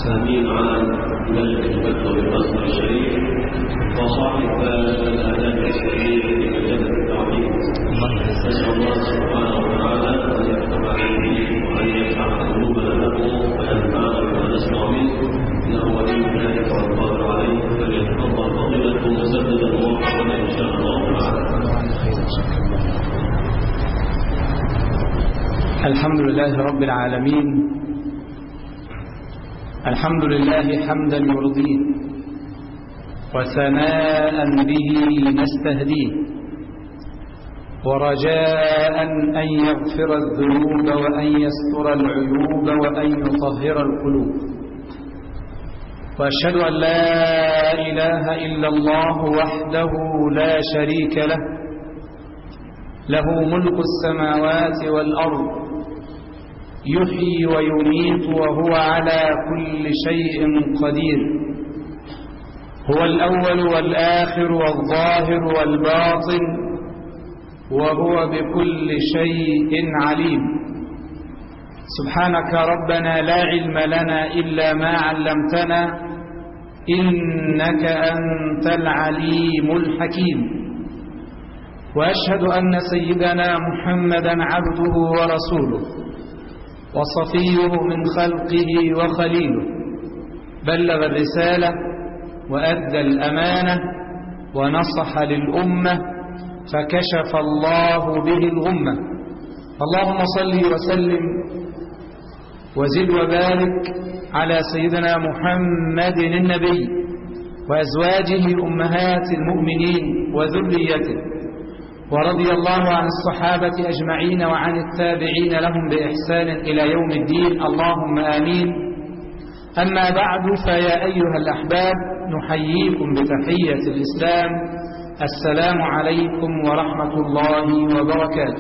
السامين على ملك البدر بالقصر الشريف وصاحب الآداب الإسلامية في مجلة التعظيم نسأل الله سبحانه وتعالى أن يفتح عليه وأن يفتح قلوبنا له وينفعنا بما نسمع منه إنه ولي ذلك والقادر عليه فليتفضل فضيلته مسددا موفقا إن شاء الله تعالى الحمد لله رب العالمين الحمد لله حمدا يرضيه وثناء به نستهديه ورجاء أن يغفر الذنوب وأن يستر العيوب وأن يطهر القلوب وأشهد أن لا إله إلا الله وحده لا شريك له له ملك السماوات والأرض يحيي ويميت وهو على كل شيء قدير هو الأول والآخر والظاهر والباطن وهو بكل شيء عليم سبحانك ربنا لا علم لنا إلا ما علمتنا إنك أنت العليم الحكيم وأشهد أن سيدنا محمدا عبده ورسوله وصفيه من خلقه وخليله بلغ الرسالة وأدى الأمانة ونصح للأمة فكشف الله به الغمة اللهم صل وسلم وزد وبارك على سيدنا محمد النبي وأزواجه أمهات المؤمنين وذريته ورضي الله عن الصحابة أجمعين وعن التابعين لهم بإحسان إلى يوم الدين اللهم آمين أما بعد فيا أيها الأحباب نحييكم بتحية الإسلام السلام عليكم ورحمة الله وبركاته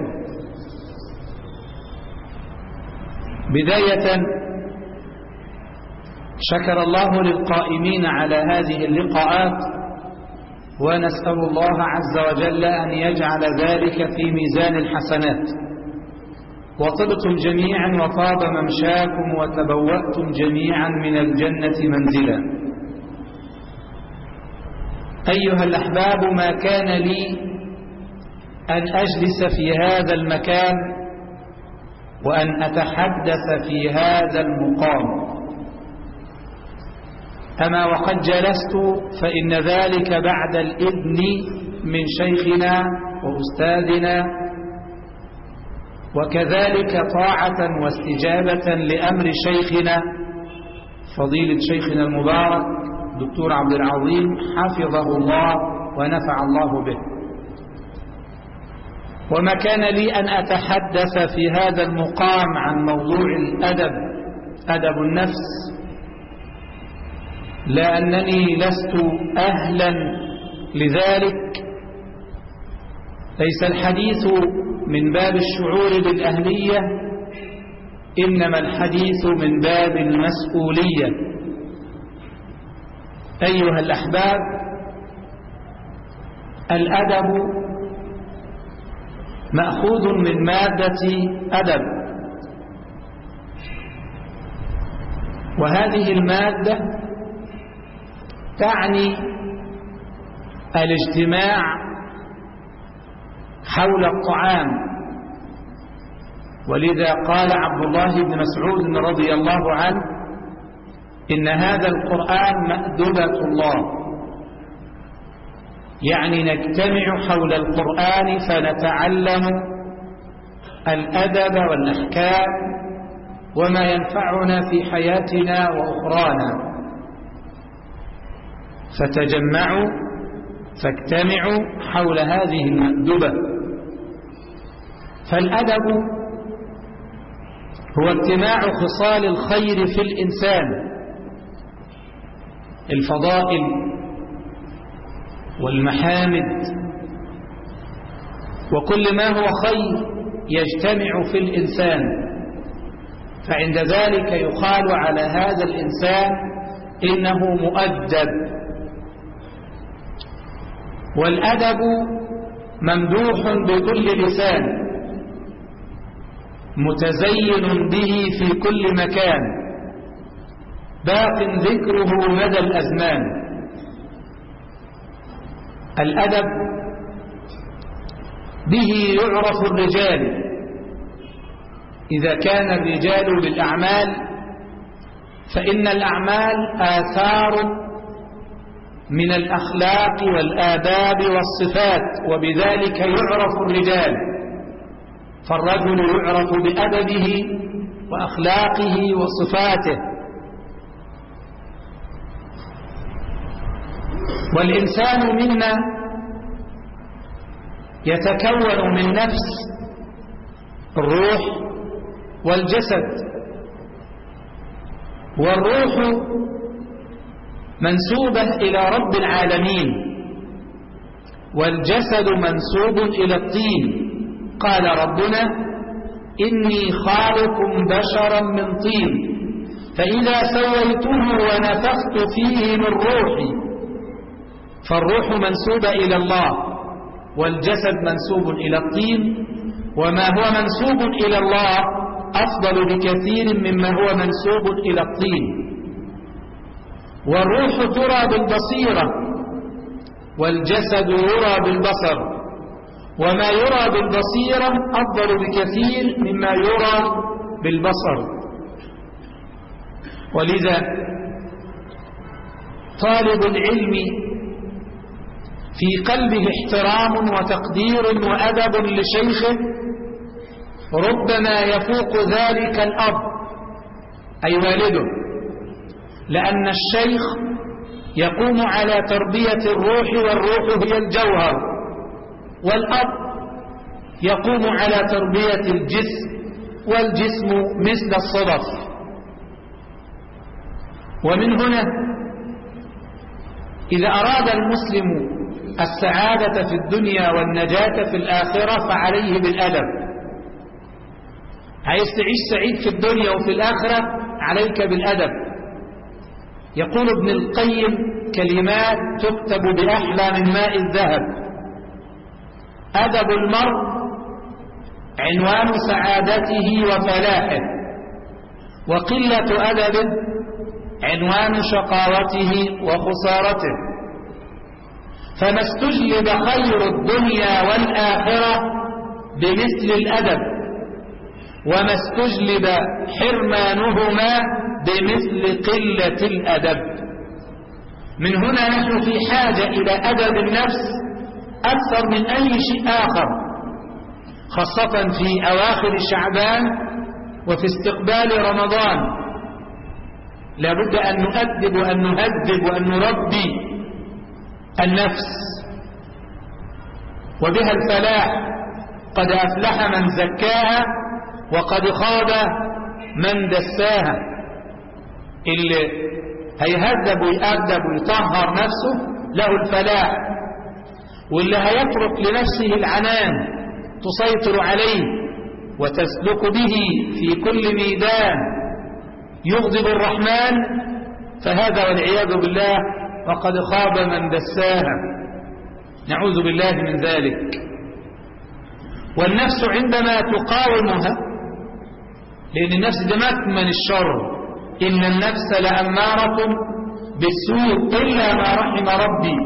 بداية شكر الله للقائمين على هذه اللقاءات ونسأل الله عز وجل أن يجعل ذلك في ميزان الحسنات وطبتم جميعا وطاب ممشاكم وتبوأتم جميعا من الجنة منزلا أيها الأحباب ما كان لي أن أجلس في هذا المكان وأن أتحدث في هذا المقام أما وقد جلست فإن ذلك بعد الإذن من شيخنا وأستاذنا وكذلك طاعة واستجابة لأمر شيخنا فضيلة شيخنا المبارك دكتور عبد العظيم حفظه الله ونفع الله به وما كان لي أن أتحدث في هذا المقام عن موضوع الأدب أدب النفس لأنني لست أهلا لذلك ليس الحديث من باب الشعور بالأهلية إنما الحديث من باب المسؤولية أيها الأحباب الأدب مأخوذ من مادة أدب وهذه المادة تعني الاجتماع حول الطعام ولذا قال عبد الله بن مسعود رضي الله عنه إن هذا القرآن مأدبة الله يعني نجتمع حول القرآن فنتعلم الأدب والأحكام وما ينفعنا في حياتنا وأخرانا فتجمعوا فاجتمعوا حول هذه المأدبة فالأدب هو اجتماع خصال الخير في الإنسان الفضائل والمحامد وكل ما هو خير يجتمع في الإنسان فعند ذلك يقال على هذا الإنسان إنه مؤدب والأدب ممدوح بكل لسان متزين به في كل مكان باق ذكره مدى الأزمان الأدب به يعرف الرجال إذا كان الرجال بالأعمال فإن الأعمال آثار من الأخلاق والآداب والصفات وبذلك يعرف الرجال فالرجل يعرف بأدبه وأخلاقه وصفاته والإنسان منا يتكون من نفس الروح والجسد والروح منسوبة إلى رب العالمين والجسد منسوب إلى الطين قال ربنا إني خالق بشرا من طين فإذا سويته ونفخت فيه من روحي فالروح منسوبة إلى الله والجسد منسوب إلى الطين وما هو منسوب إلى الله أفضل بكثير مما هو منسوب إلى الطين والروح ترى بالبصيرة والجسد يرى بالبصر وما يرى بالبصيرة أفضل بكثير مما يرى بالبصر ولذا طالب العلم في قلبه احترام وتقدير وأدب لشيخه ربما يفوق ذلك الأب أي والده لأن الشيخ يقوم على تربية الروح والروح هي الجوهر والأب يقوم على تربية الجسم والجسم مثل الصدف ومن هنا إذا أراد المسلم السعادة في الدنيا والنجاة في الآخرة فعليه بالأدب عايز تعيش سعيد في الدنيا وفي الآخرة عليك بالأدب يقول ابن القيم كلمات تكتب بأحلى من ماء الذهب أدب المرء عنوان سعادته وفلاحه وقلة أدبه عنوان شقاوته وخسارته فما استجلب خير الدنيا والآخرة بمثل الأدب وما استجلب حرمانهما بمثل قلة الأدب من هنا نحن في حاجة إلى أدب النفس أكثر من أي شيء آخر خاصة في أواخر شعبان وفي استقبال رمضان لابد أن نؤدب وأن نهذب وأن نربي النفس وبها الفلاح قد أفلح من زكاها وقد خاب من دساها اللي هيهذب ويأدب ويطهر نفسه له الفلاح واللي هيترك لنفسه العنان تسيطر عليه وتسلك به في كل ميدان يغضب الرحمن فهذا والعياذ بالله وقد خاب من دساها نعوذ بالله من ذلك والنفس عندما تقاومها لأن النفس ده مكمن الشر إن النفس لأمارة بالسوء إلا ما رحم ربي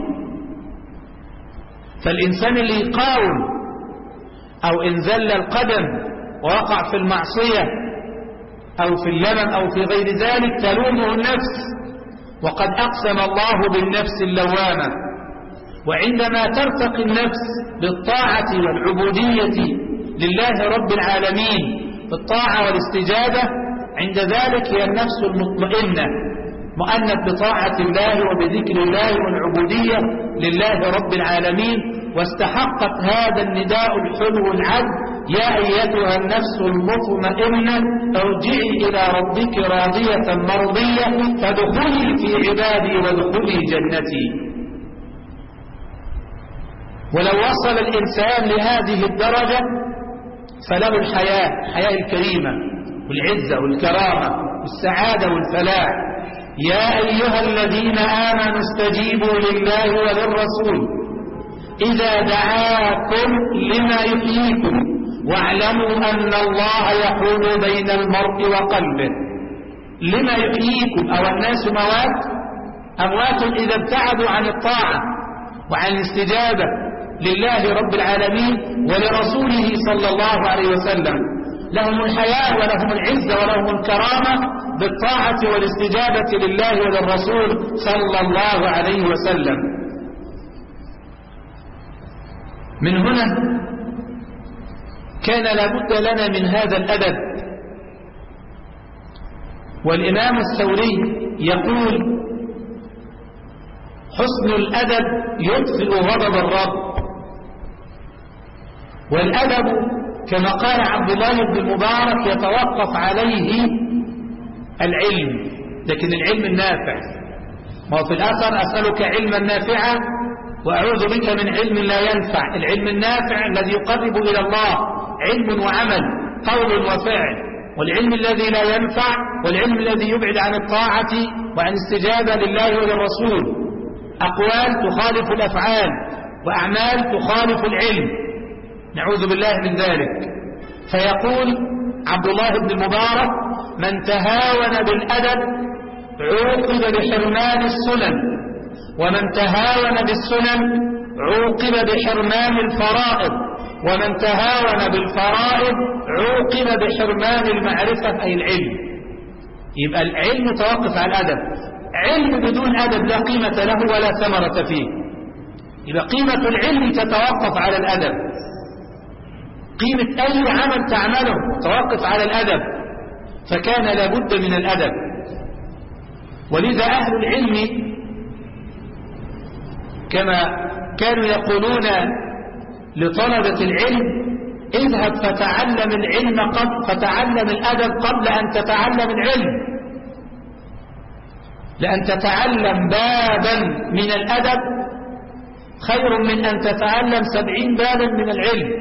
فالإنسان اللي يقاوم أو إن زل القدم ووقع في المعصية أو في اللمم أو في غير ذلك تلومه النفس وقد أقسم الله بالنفس اللوامة وعندما ترتقي النفس بالطاعة والعبودية لله رب العالمين بالطاعة والاستجابة عند ذلك هي النفس المطمئنة مؤنث بطاعة الله وبذكر الله والعبودية لله رب العالمين واستحقت هذا النداء الحلو العذب يا أيتها النفس المطمئنة ارجعي إلى ربك راضية مرضية فادخلي في عبادي وادخلي جنتي ولو وصل الإنسان لهذه الدرجة فله الحياة الحياة الكريمة والعزة والكرامة والسعادة والفلاح يا أيها الذين آمنوا استجيبوا لله وللرسول إذا دعاكم لما يحييكم واعلموا أن الله يحول بين المرء وقلبه لما يحييكم أو الناس موات أموات إذا ابتعدوا عن الطاعة وعن الاستجابة لله رب العالمين ولرسوله صلى الله عليه وسلم لهم الحياة ولهم العزة ولهم الكرامة بالطاعة والاستجابة لله وللرسول صلى الله عليه وسلم من هنا كان لابد لنا من هذا الأدب والإمام الثوري يقول حسن الأدب يطفئ غضب الرب والأدب كما قال عبد الله بن المبارك يتوقف عليه العلم لكن العلم النافع ما هو في الأثر أسألك علما نافعا وأعوذ بك من علم لا ينفع العلم النافع الذي يقرب إلى الله علم وعمل قول وفعل والعلم الذي لا ينفع والعلم الذي يبعد عن الطاعة وعن استجابة لله وللرسول أقوال تخالف الأفعال وأعمال تخالف العلم نعوذ بالله من ذلك فيقول عبد الله بن المبارك من تهاون بالأدب عوقب بحرمان السنن ومن تهاون بالسنن عوقب بحرمان الفرائض ومن تهاون بالفرائض عوقب بحرمان المعرفة أي العلم يبقى العلم متوقف على الأدب علم بدون أدب لا قيمة له ولا ثمرة فيه يبقى قيمة العلم تتوقف على الأدب قيمة أي عمل تعمله توقف على الأدب فكان لابد من الأدب ولذا أهل العلم كما كانوا يقولون لطلبة العلم اذهب فتعلم العلم قبل فتعلم الأدب قبل أن تتعلم العلم لأن تتعلم بابا من الأدب خير من أن تتعلم سبعين بابا من العلم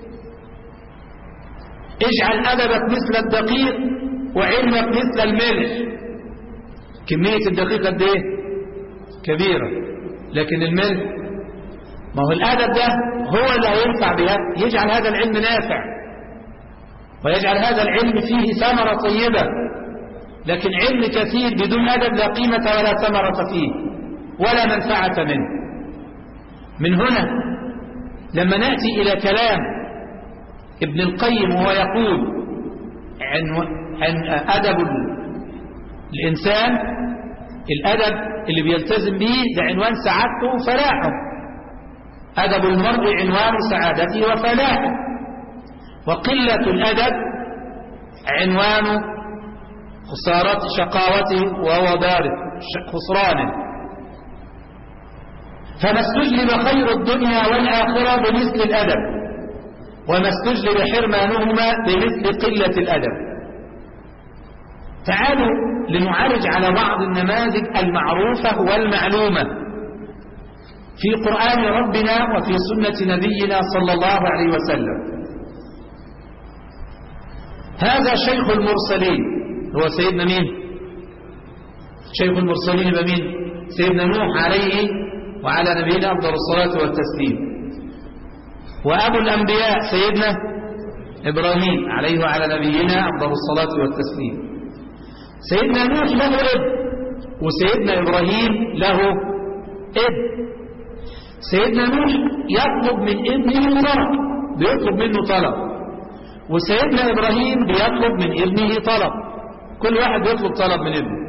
اجعل أدبك مثل الدقيق وعلمك مثل الملح كمية الدقيق قد ايه كبيرة لكن الملح ما هو الأدب ده هو اللي هينفع بها يجعل هذا العلم نافع ويجعل هذا العلم فيه ثمرة طيبة لكن علم كثير بدون أدب لا قيمة ولا ثمرة فيه ولا منفعة منه من هنا لما نأتي إلى كلام ابن القيم وهو يقول عن, عن أدب الإنسان الأدب اللي بيلتزم به ده عنوان سعادته وفلاحه أدب المرء عنوان سعادته وفلاحه وقلة الأدب عنوان خسارة شقاوته وهو دار خسرانه فما استجلب خير الدنيا والآخرة بمثل الأدب وما استجلب حرمانهما بمثل قلة الأدب تعالوا لنعالج على بعض النماذج المعروفة والمعلومة في قرآن ربنا وفي سنة نبينا صلى الله عليه وسلم هذا شيخ المرسلين هو سيدنا مين شيخ المرسلين بمين سيدنا نوح عليه وعلى نبينا أفضل الصلاة والتسليم وأبو الأنبياء سيدنا إبراهيم عليه وعلى نبينا أفضل الصلاة والتسليم سيدنا نوح له ابن وسيدنا إبراهيم له ابن سيدنا نوح يطلب من ابنه طلب بيطلب منه طلب وسيدنا إبراهيم بيطلب من ابنه طلب كل واحد يطلب طلب من ابنه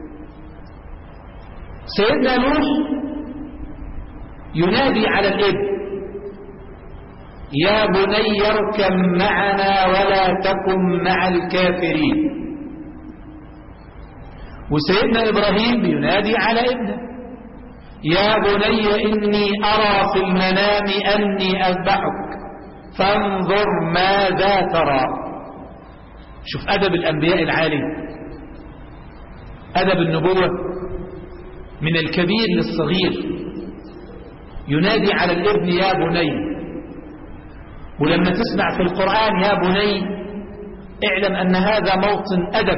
سيدنا نوح ينادي على الابن يا بني اركب معنا ولا تكن مع الكافرين وسيدنا إبراهيم ينادي على ابنه يا بني إني أرى في المنام أني أذبحك فانظر ماذا ترى شوف أدب الأنبياء العالي أدب النبوة من الكبير للصغير ينادي على الابن يا بني ولما تسمع في القرآن يا بني اعلم أن هذا موطن أدب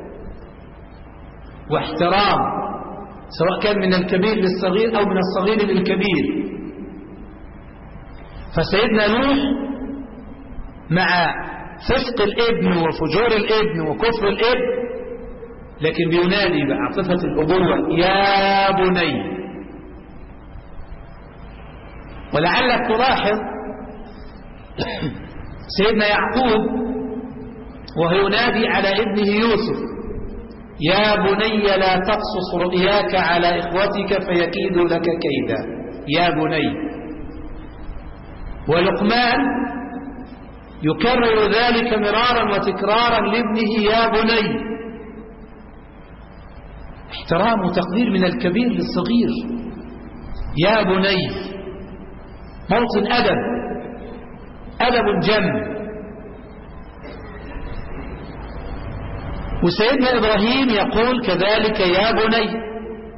واحترام سواء كان من الكبير للصغير أو من الصغير للكبير فسيدنا نوح مع فسق الابن وفجور الابن وكفر الابن لكن بينادي بعاطفة الأبوة يا بني ولعلك تلاحظ سيدنا يعقوب وهو ينادي على ابنه يوسف يا بني لا تقصص رؤياك على إخوتك فيكيدوا لك كيدا يا بني ولقمان يكرر ذلك مرارا وتكرارا لابنه يا بني احترام وتقدير من الكبير للصغير يا بني موطن أدب أدب جم وسيدنا إبراهيم يقول كذلك يا بني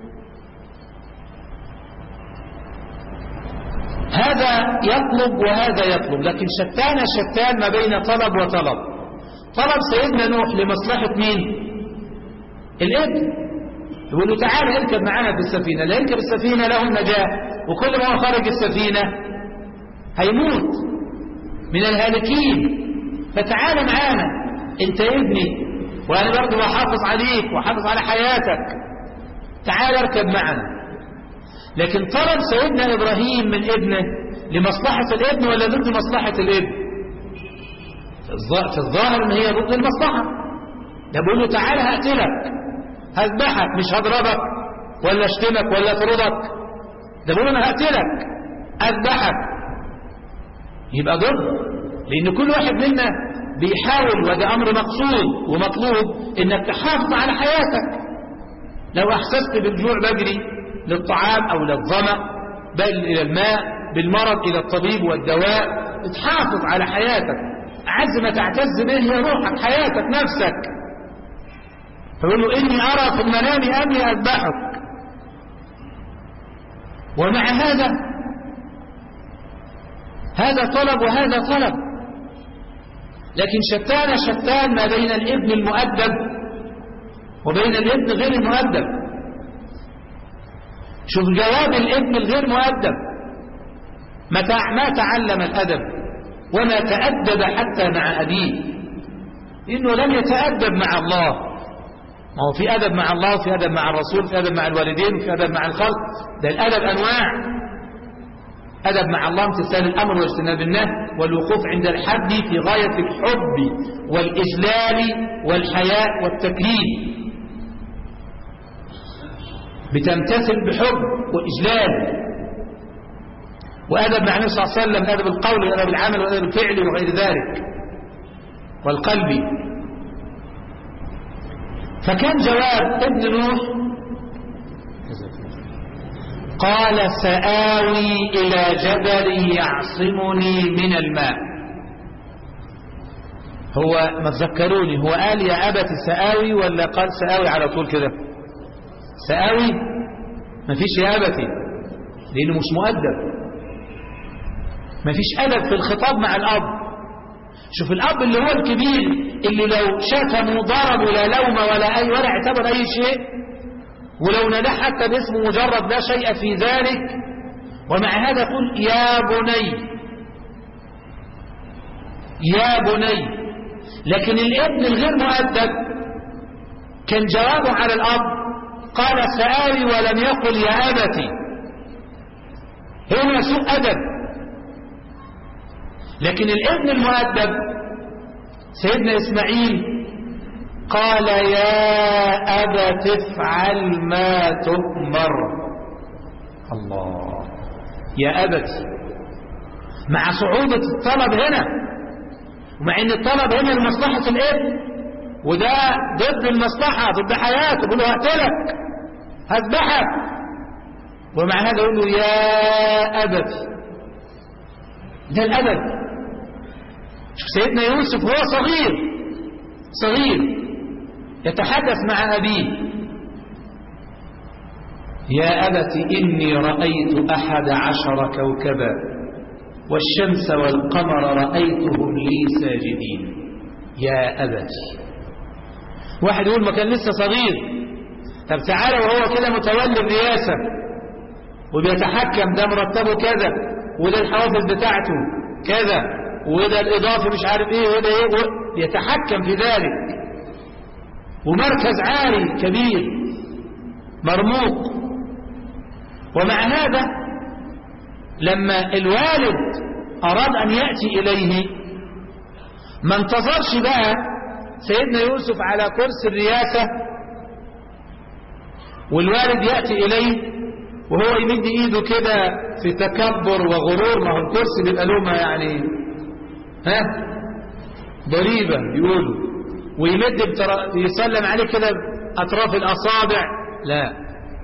هذا يطلب وهذا يطلب لكن شتان شتان ما بين طلب وطلب طلب سيدنا نوح لمصلحة مين الابن يقول له تعالى اركب معنا في السفينة لا يركب السفينة له النجاة وكل ما هو خارج السفينة هيموت من الهالكين فتعالى معانا انت ابني وانا برضه بحافظ عليك وحافظ على حياتك تعال اركب معنا لكن طلب سيدنا ابراهيم من ابنه لمصلحة الابن ولا ضد مصلحة الابن في الظاهر ان هي ضد المصلحة ده بيقول له تعالى هقتلك هذبحك مش هضربك ولا اشتمك ولا اطردك ده بيقول انا هقتلك اذبحك يبقى ضد لان كل واحد منا بيحاول وده امر مقصود ومطلوب انك تحافظ على حياتك لو احسست بالجوع بجري للطعام او للظمأ بل الى الماء بالمرض الى الطبيب والدواء تحافظ على حياتك اعز ما تعتز به هي روحك حياتك نفسك فيقول له اني ارى في المنام اني اذبحك ومع هذا هذا طلب وهذا طلب لكن شتان شتان ما بين الابن المؤدب وبين الابن غير المؤدب شوف جواب الابن الغير مؤدب ما تعلم الأدب وما تأدب حتى مع أبيه إنه لم يتأدب مع الله ما هو في أدب مع الله وفي أدب مع الرسول في أدب مع الوالدين وفي أدب مع الخلق ده الأدب أنواع أدب مع الله امتثال الأمر واجتناب النهي والوقوف عند الحد في غاية الحب والإجلال والحياء والتكريم بتمتثل بحب وإجلال وأدب مع النبي صلى الله عليه وسلم أدب القول وأدب العمل وأدب الفعل وغير ذلك والقلب فكان جواب ابن نوح قال سآوي إلى جبل يعصمني من الماء هو ما تذكروني هو قال يا أبت سآوي ولا قال سآوي على طول كده سآوي ما فيش يا أبتي لأنه مش مؤدب ما فيش أدب في الخطاب مع الأب شوف الأب اللي هو الكبير اللي لو شتمه ضربه لا لوم ولا أي ولا اعتبر أي شيء ولو ندح حتى باسمه مجرد لا شيء في ذلك ومع هذا يقول يا بني يا بني لكن الابن الغير مؤدب كان جوابه على الأب قال سآوي ولم يقل يا أبتي هنا سوء أدب لكن الابن المؤدب سيدنا إسماعيل قال يا أبت افعل ما تؤمر الله يا أبت مع صعوبة الطلب هنا ومع ان الطلب هنا لمصلحة الابن وده ضد المصلحة ضد حياته بيقول له هقتلك هذبحك ومع هذا يقول له يا أبت ده الأدب شوف سيدنا يوسف هو صغير صغير يتحدث مع أبيه يا أبت إني رأيت أحد عشر كوكبا والشمس والقمر رأيتهم لي ساجدين يا أبت واحد يقول ما كان لسه صغير طب تعالى وهو كده متولي الرئاسة وبيتحكم ده مرتبه كذا وده الحوافز بتاعته كذا وده الإضافة مش عارف إيه وده إيه يتحكم في ذلك ومركز عالي كبير مرموق ومع هذا لما الوالد أراد أن يأتي إليه ما انتظرش بقى سيدنا يوسف على كرسي الرياسة والوالد يأتي إليه وهو يمد إيده كده في تكبر وغرور ما هو الكرسي بيبقى له ما يعني ها ضريبة يقولوا ويمد بتر... يسلم عليه كده أطراف الأصابع لا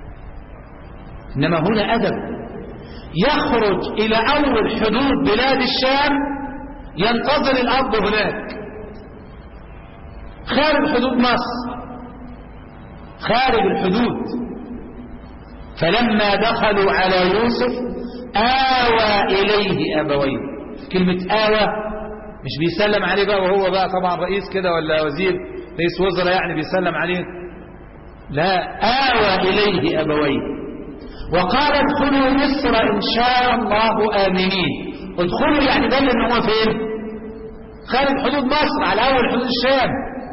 إنما هنا أدب يخرج إلى أول حدود بلاد الشام ينتظر الأب هناك خارج حدود مصر خارج الحدود فلما دخلوا على يوسف آوى إليه أبويه كلمة آوى مش بيسلم عليه بقى وهو بقى طبعا رئيس كده ولا وزير رئيس وزراء يعني بيسلم عليه لا آوى إليه أبويه وقال ادخلوا مصر إن شاء الله آمنين ادخلوا يعني دل ان هو فين خارج حدود مصر على أول حدود الشام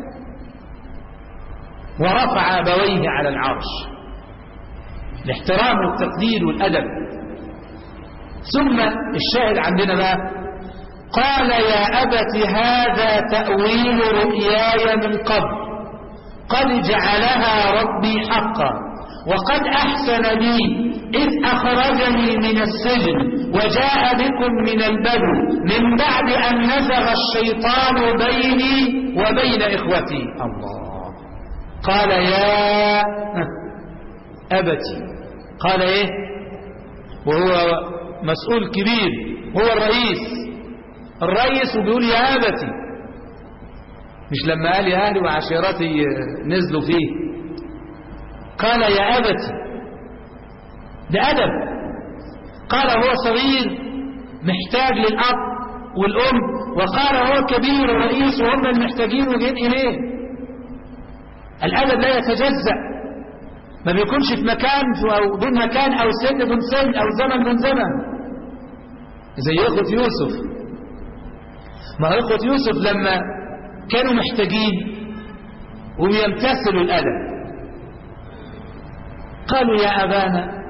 ورفع أبويه على العرش الاحترام والتقدير والأدب ثم الشاهد عندنا بقى قال يا أبت هذا تأويل رؤياي من قبل قد جعلها ربي حقا وقد أحسن بي إذ أخرجني من السجن وجاء بكم من البدو من بعد أن نزغ الشيطان بيني وبين إخوتي الله قال يا أبتي قال إيه وهو مسؤول كبير هو الرئيس الرئيس وبيقول يا أبتي مش لما قال يا أهلي وعشيرتي نزلوا فيه قال يا أبتي ده أدب قال هو صغير محتاج للأب والأم وقال هو كبير ورئيس وهم المحتاجين وجين إليه الأدب لا يتجزأ ما بيكونش في مكان أو دون مكان أو سن دون سن أو زمن دون زمن زي أخوة يوسف ما هو أخوة يوسف لما كانوا محتاجين ويمتثلوا الأدب قالوا يا أبانا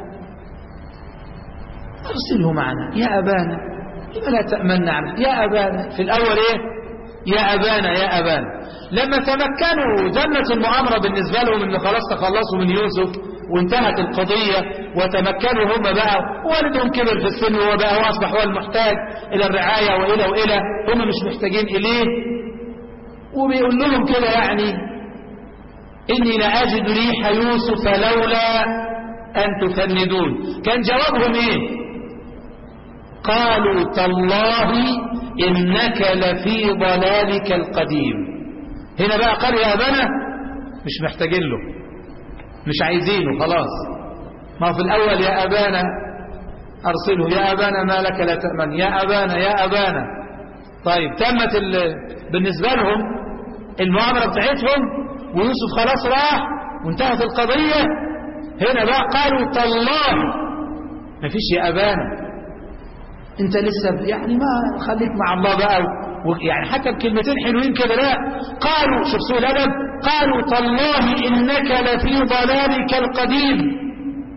أرسله معنا يا أبانا لما لا تأمن عنه يا أبانا في الأول إيه يا أبانا يا أبانا لما تمكنوا جنة المؤامرة بالنسبة لهم إن خلاص تخلصوا من يوسف وانتهت القضية وتمكنوا هم بقى والدهم كبر في السن وهو بقى وأصبح هو المحتاج إلى الرعاية وإلى وإلى هم مش محتاجين إليه وبيقول لهم كده يعني إني لأجد ريح يوسف لولا أن تفندون كان جوابهم إيه قالوا تالله إنك لفي ضلالك القديم هنا بقى قال يا أبانا مش محتاجين له مش عايزينه خلاص ما في الأول يا أبانا أرسله يا أبانا ما لك لا تأمن يا أبانا يا أبانا طيب تمت بالنسبة لهم المعاملة بتاعتهم ويوسف خلاص راح وانتهت القضية هنا بقى قالوا تالله ما فيش يا أبانا انت لسه يعني ما خليك مع الله بقى يعني حتى بكلمتين حلوين كده لا قالوا شوف سوء الأدب قالوا تالله إنك لفي ضلالك القديم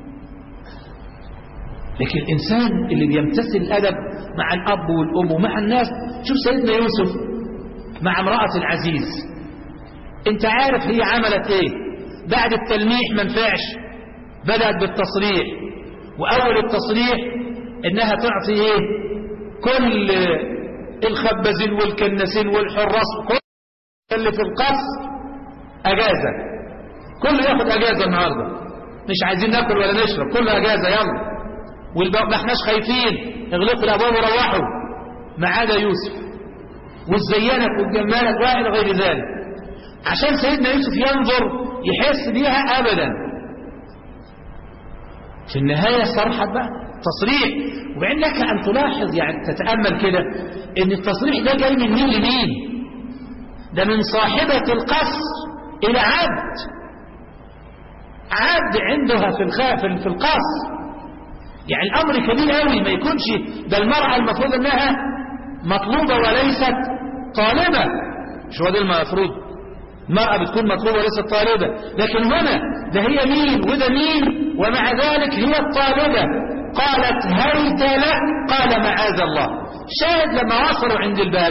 لكن الإنسان اللي بيمتثل الأدب مع الأب والأم ومع الناس شوف سيدنا يوسف مع امرأة العزيز انت عارف هي عملت ايه بعد التلميح ما نفعش بدأت بالتصريح وأول التصريح إنها تعطي ايه كل الخبازين والكناسين والحراس كل اللي في القصر أجازة كله ياخد أجازة النهاردة مش عايزين ناكل ولا نشرب كله أجازة يلا والباب ما احناش خايفين اغلقوا الأبواب وروحوا ما عدا يوسف والزينك والجمالك وإلى غير ذلك عشان سيدنا يوسف ينظر يحس بيها أبدا في النهاية صرحت بقى تصريح وبعدين لك أن تلاحظ يعني تتأمل كده ان التصريح ده جاي من مين لمين ده من صاحبة القصر إلى عبد عبد عندها في الخاف في القصر يعني الأمر كبير قوي ما يكونش ده المرأة المفروض أنها مطلوبة وليست طالبة مش هو ده المفروض المرأة بتكون مطلوبة وليست طالبة لكن هنا ده هي مين وده مين ومع ذلك هي الطالبة قالت هيت لك قال معاذ الله شاهد لما وصلوا عند الباب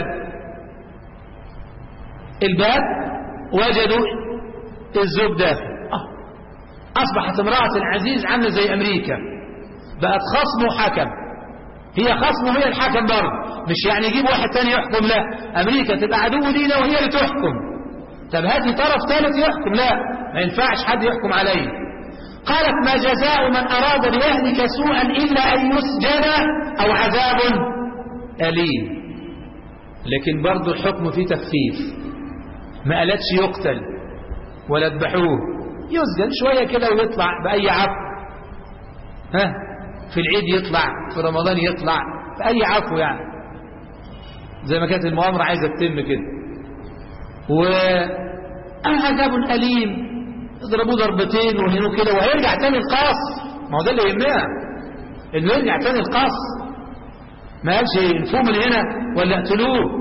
الباب وجدوا الزوج داخل آه. أصبحت امرأة العزيز عاملة زي أمريكا بقت خصم وحكم هي خصم وهي الحكم برضه مش يعني يجيب واحد تاني يحكم لا أمريكا تبقى عدو لينا وهي اللي تحكم طب هاتي طرف ثالث يحكم لا ما ينفعش حد يحكم عليه قالت ما جزاء من أراد بأهلك سوءا إلا أن يسجن أو عذاب أليم لكن برضه الحكم فيه تخفيف ما قالتش يقتل ولا اذبحوه يسجن شوية كده ويطلع بأي عفو ها في العيد يطلع في رمضان يطلع في أي عفو يعني زي ما كانت المؤامرة عايزة تتم كده وعذاب أليم اضربوه ضربتين وهنوه كده وهيرجع تاني القاص ما هو ده اللي يهمنا انه يرجع تاني القاص ما قالش انفوه من هنا ولا اقتلوه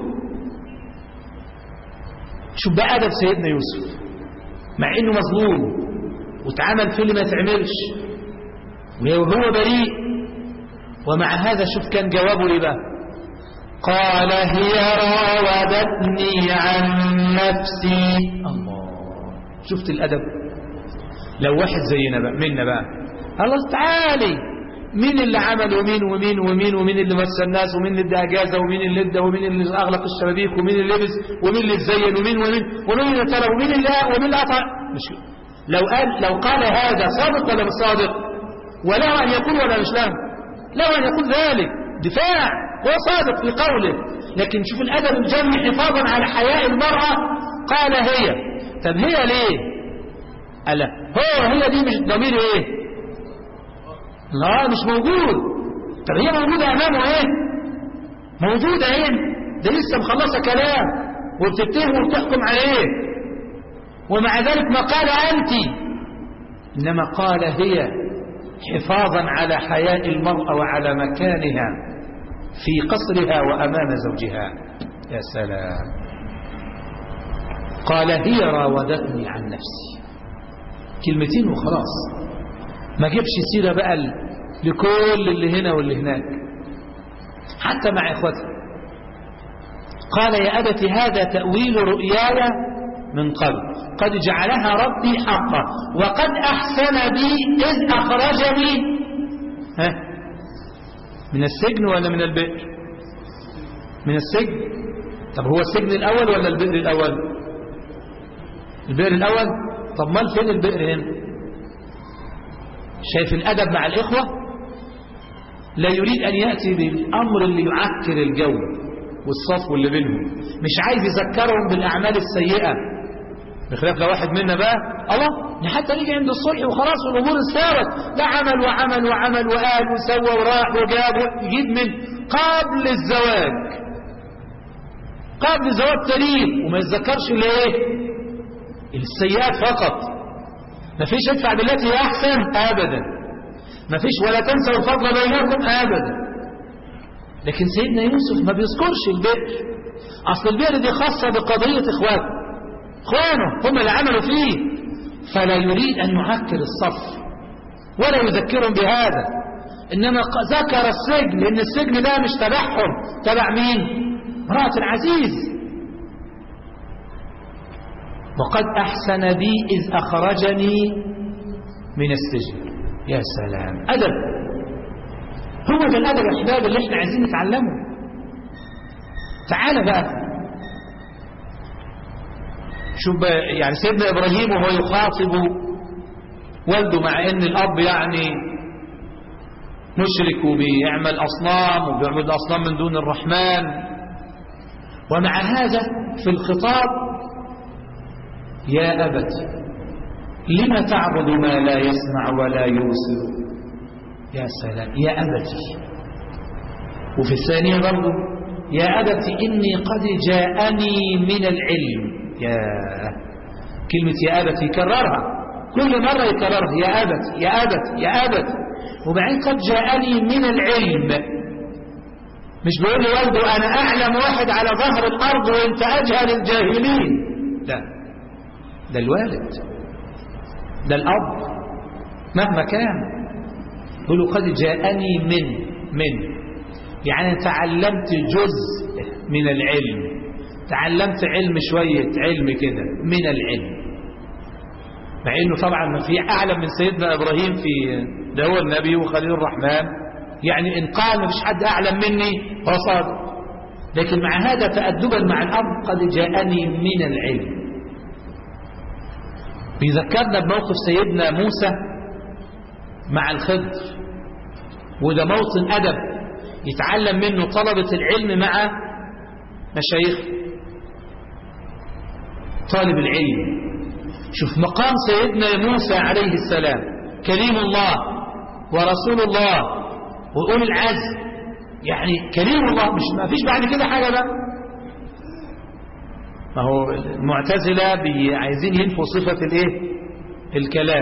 شوف بقى ادب سيدنا يوسف مع انه مظلوم واتعمل فيه اللي ما يتعملش وهو بريء ومع هذا شوف كان جوابه ايه بقى قال هي راودتني عن نفسي الله شفت الادب لو واحد زينا بقى منا بقى الله تعالي مين اللي عمل ومين ومين ومين ومين اللي مس الناس ومين اللي ادى اجازه ومين اللي ادى ومين اللي اغلق الشبابيك ومين اللي لبس ومين اللي اتزين ومين ومين ومين اللي ترى ومين اللي ومين اللي قطع مش لو قال لو قال هذا صادق ولا مش صادق وله ان يقول ولا مش له له ان يقول ذلك دفاع هو صادق في قوله لكن شوف الادب الجمعي حفاظا على حياء المراه قال هي طب هي ليه قال هو هي دي مش ضمير ايه لا مش موجود طب هي موجودة أمامه ايه موجودة ايه ده لسه مخلصة كلام وبتتهم وبتحكم عليه ومع ذلك ما قال أنت إنما قال هي حفاظا على حياء المرأة وعلى مكانها في قصرها وأمام زوجها يا سلام قال هي راودتني عن نفسي كلمتين وخلاص ما جيبش سيرة بقى لكل اللي هنا واللي هناك حتى مع إخوته قال يا أبت هذا تأويل رؤياي من قبل قد جعلها ربي حقا وقد أحسن بي إذ أخرجني ها من السجن ولا من البئر من السجن طب هو السجن الأول ولا البئر الأول البئر الأول طب ما فين البئر هنا شايف الأدب مع الإخوة لا يريد أن يأتي بالأمر اللي يعكر الجو والصفو اللي بينهم مش عايز يذكرهم بالأعمال السيئة بخلاف لو واحد منا بقى الله حتى نيجي عند الصلح وخلاص والأمور استارت لا عمل وعمل وعمل وقال وسوى وراح وجاب يجيب من قبل الزواج قبل الزواج تاريخ وما يتذكرش ليه السيئات فقط ما فيش ادفع بالتي هي احسن ابدا ما فيش ولا تنسوا الفضل بينكم ابدا لكن سيدنا يوسف ما بيذكرش البئر اصل البئر دي خاصة بقضية اخواته اخوانه هم اللي عملوا فيه فلا يريد ان يعكر الصف ولا يذكرهم بهذا انما ذكر السجن لان السجن ده مش تبعهم تبع مين امرأة العزيز وقد أحسن بي إذ أخرجني من السجن يا سلام أدب هو ده الأدب يا أحباب اللي احنا عايزين نتعلمه تعال بقى شوف يعني سيدنا إبراهيم وهو يخاطب والده مع أن الأب يعني مشرك وبيعمل أصنام وبيعمل أصنام من دون الرحمن ومع هذا في الخطاب يا أبت لم تعبد ما لا يسمع ولا يبصر يا سلام يا أبت وفي الثانية برضه يا أبت إني قد جاءني من العلم يا كلمة يا أبت يكررها كل مرة يكررها يا أبت يا أبت يا أبت وبعدين قد جاءني من العلم مش بيقول لي والده أنا أعلم واحد على ظهر الأرض وأنت أجهل الجاهلين لا ده الوالد ده الأب مهما كان يقول قد جاءني من من يعني تعلمت جزء من العلم تعلمت علم شوية علم كده من العلم مع انه طبعا ما في اعلم من سيدنا ابراهيم في ده هو النبي وخليل الرحمن يعني ان قال ما فيش حد اعلم مني هو صادق لكن مع هذا تأدبا مع الأب قد جاءني من العلم بيذكرنا بموقف سيدنا موسى مع الخضر وده موطن أدب يتعلم منه طلبة العلم مع مشايخ طالب العلم شوف مقام سيدنا موسى عليه السلام كريم الله ورسول الله وأولي العزم يعني كريم الله مش ما فيش بعد كده حاجة بقى ما هو المعتزلة بي- عايزين ينفوا صفة الايه الكلام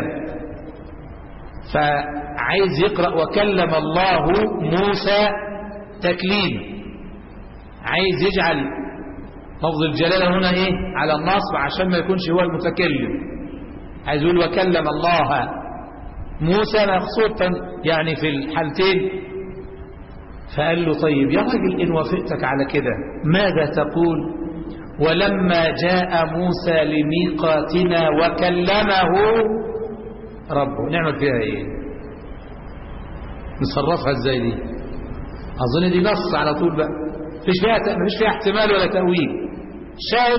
فعايز يقرأ وكلم الله موسى تكليما عايز يجعل لفظ الجلالة هنا ايه على النصب عشان ما يكونش هو المتكلم عايز يقول وكلم الله موسى مقصود يعني في الحالتين فقال له طيب يا راجل إن وافقتك على كده ماذا تقول ولما جاء موسى لميقاتنا وكلمه ربه نعمل فيها ايه نصرفها ازاي دي اظن دي نص على طول بقى مفيش فيها مفيش فيها احتمال ولا تأويل شاهد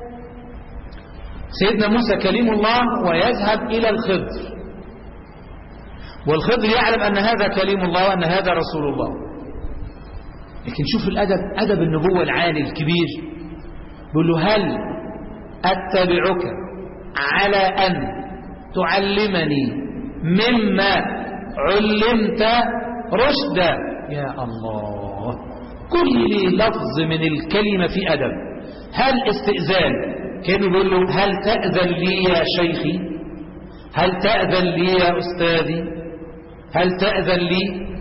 سيدنا موسى كليم الله ويذهب إلى الخضر والخضر يعلم أن هذا كليم الله وأن هذا رسول الله لكن شوف الأدب أدب النبوة العالي الكبير بيقول له هل أتبعك على أن تعلمني مما علمت رشدا يا الله كل لفظ من الكلمة في أدب هل استئذان كان يقول له هل تأذن لي يا شيخي هل تأذن لي يا أستاذي هل تأذن لي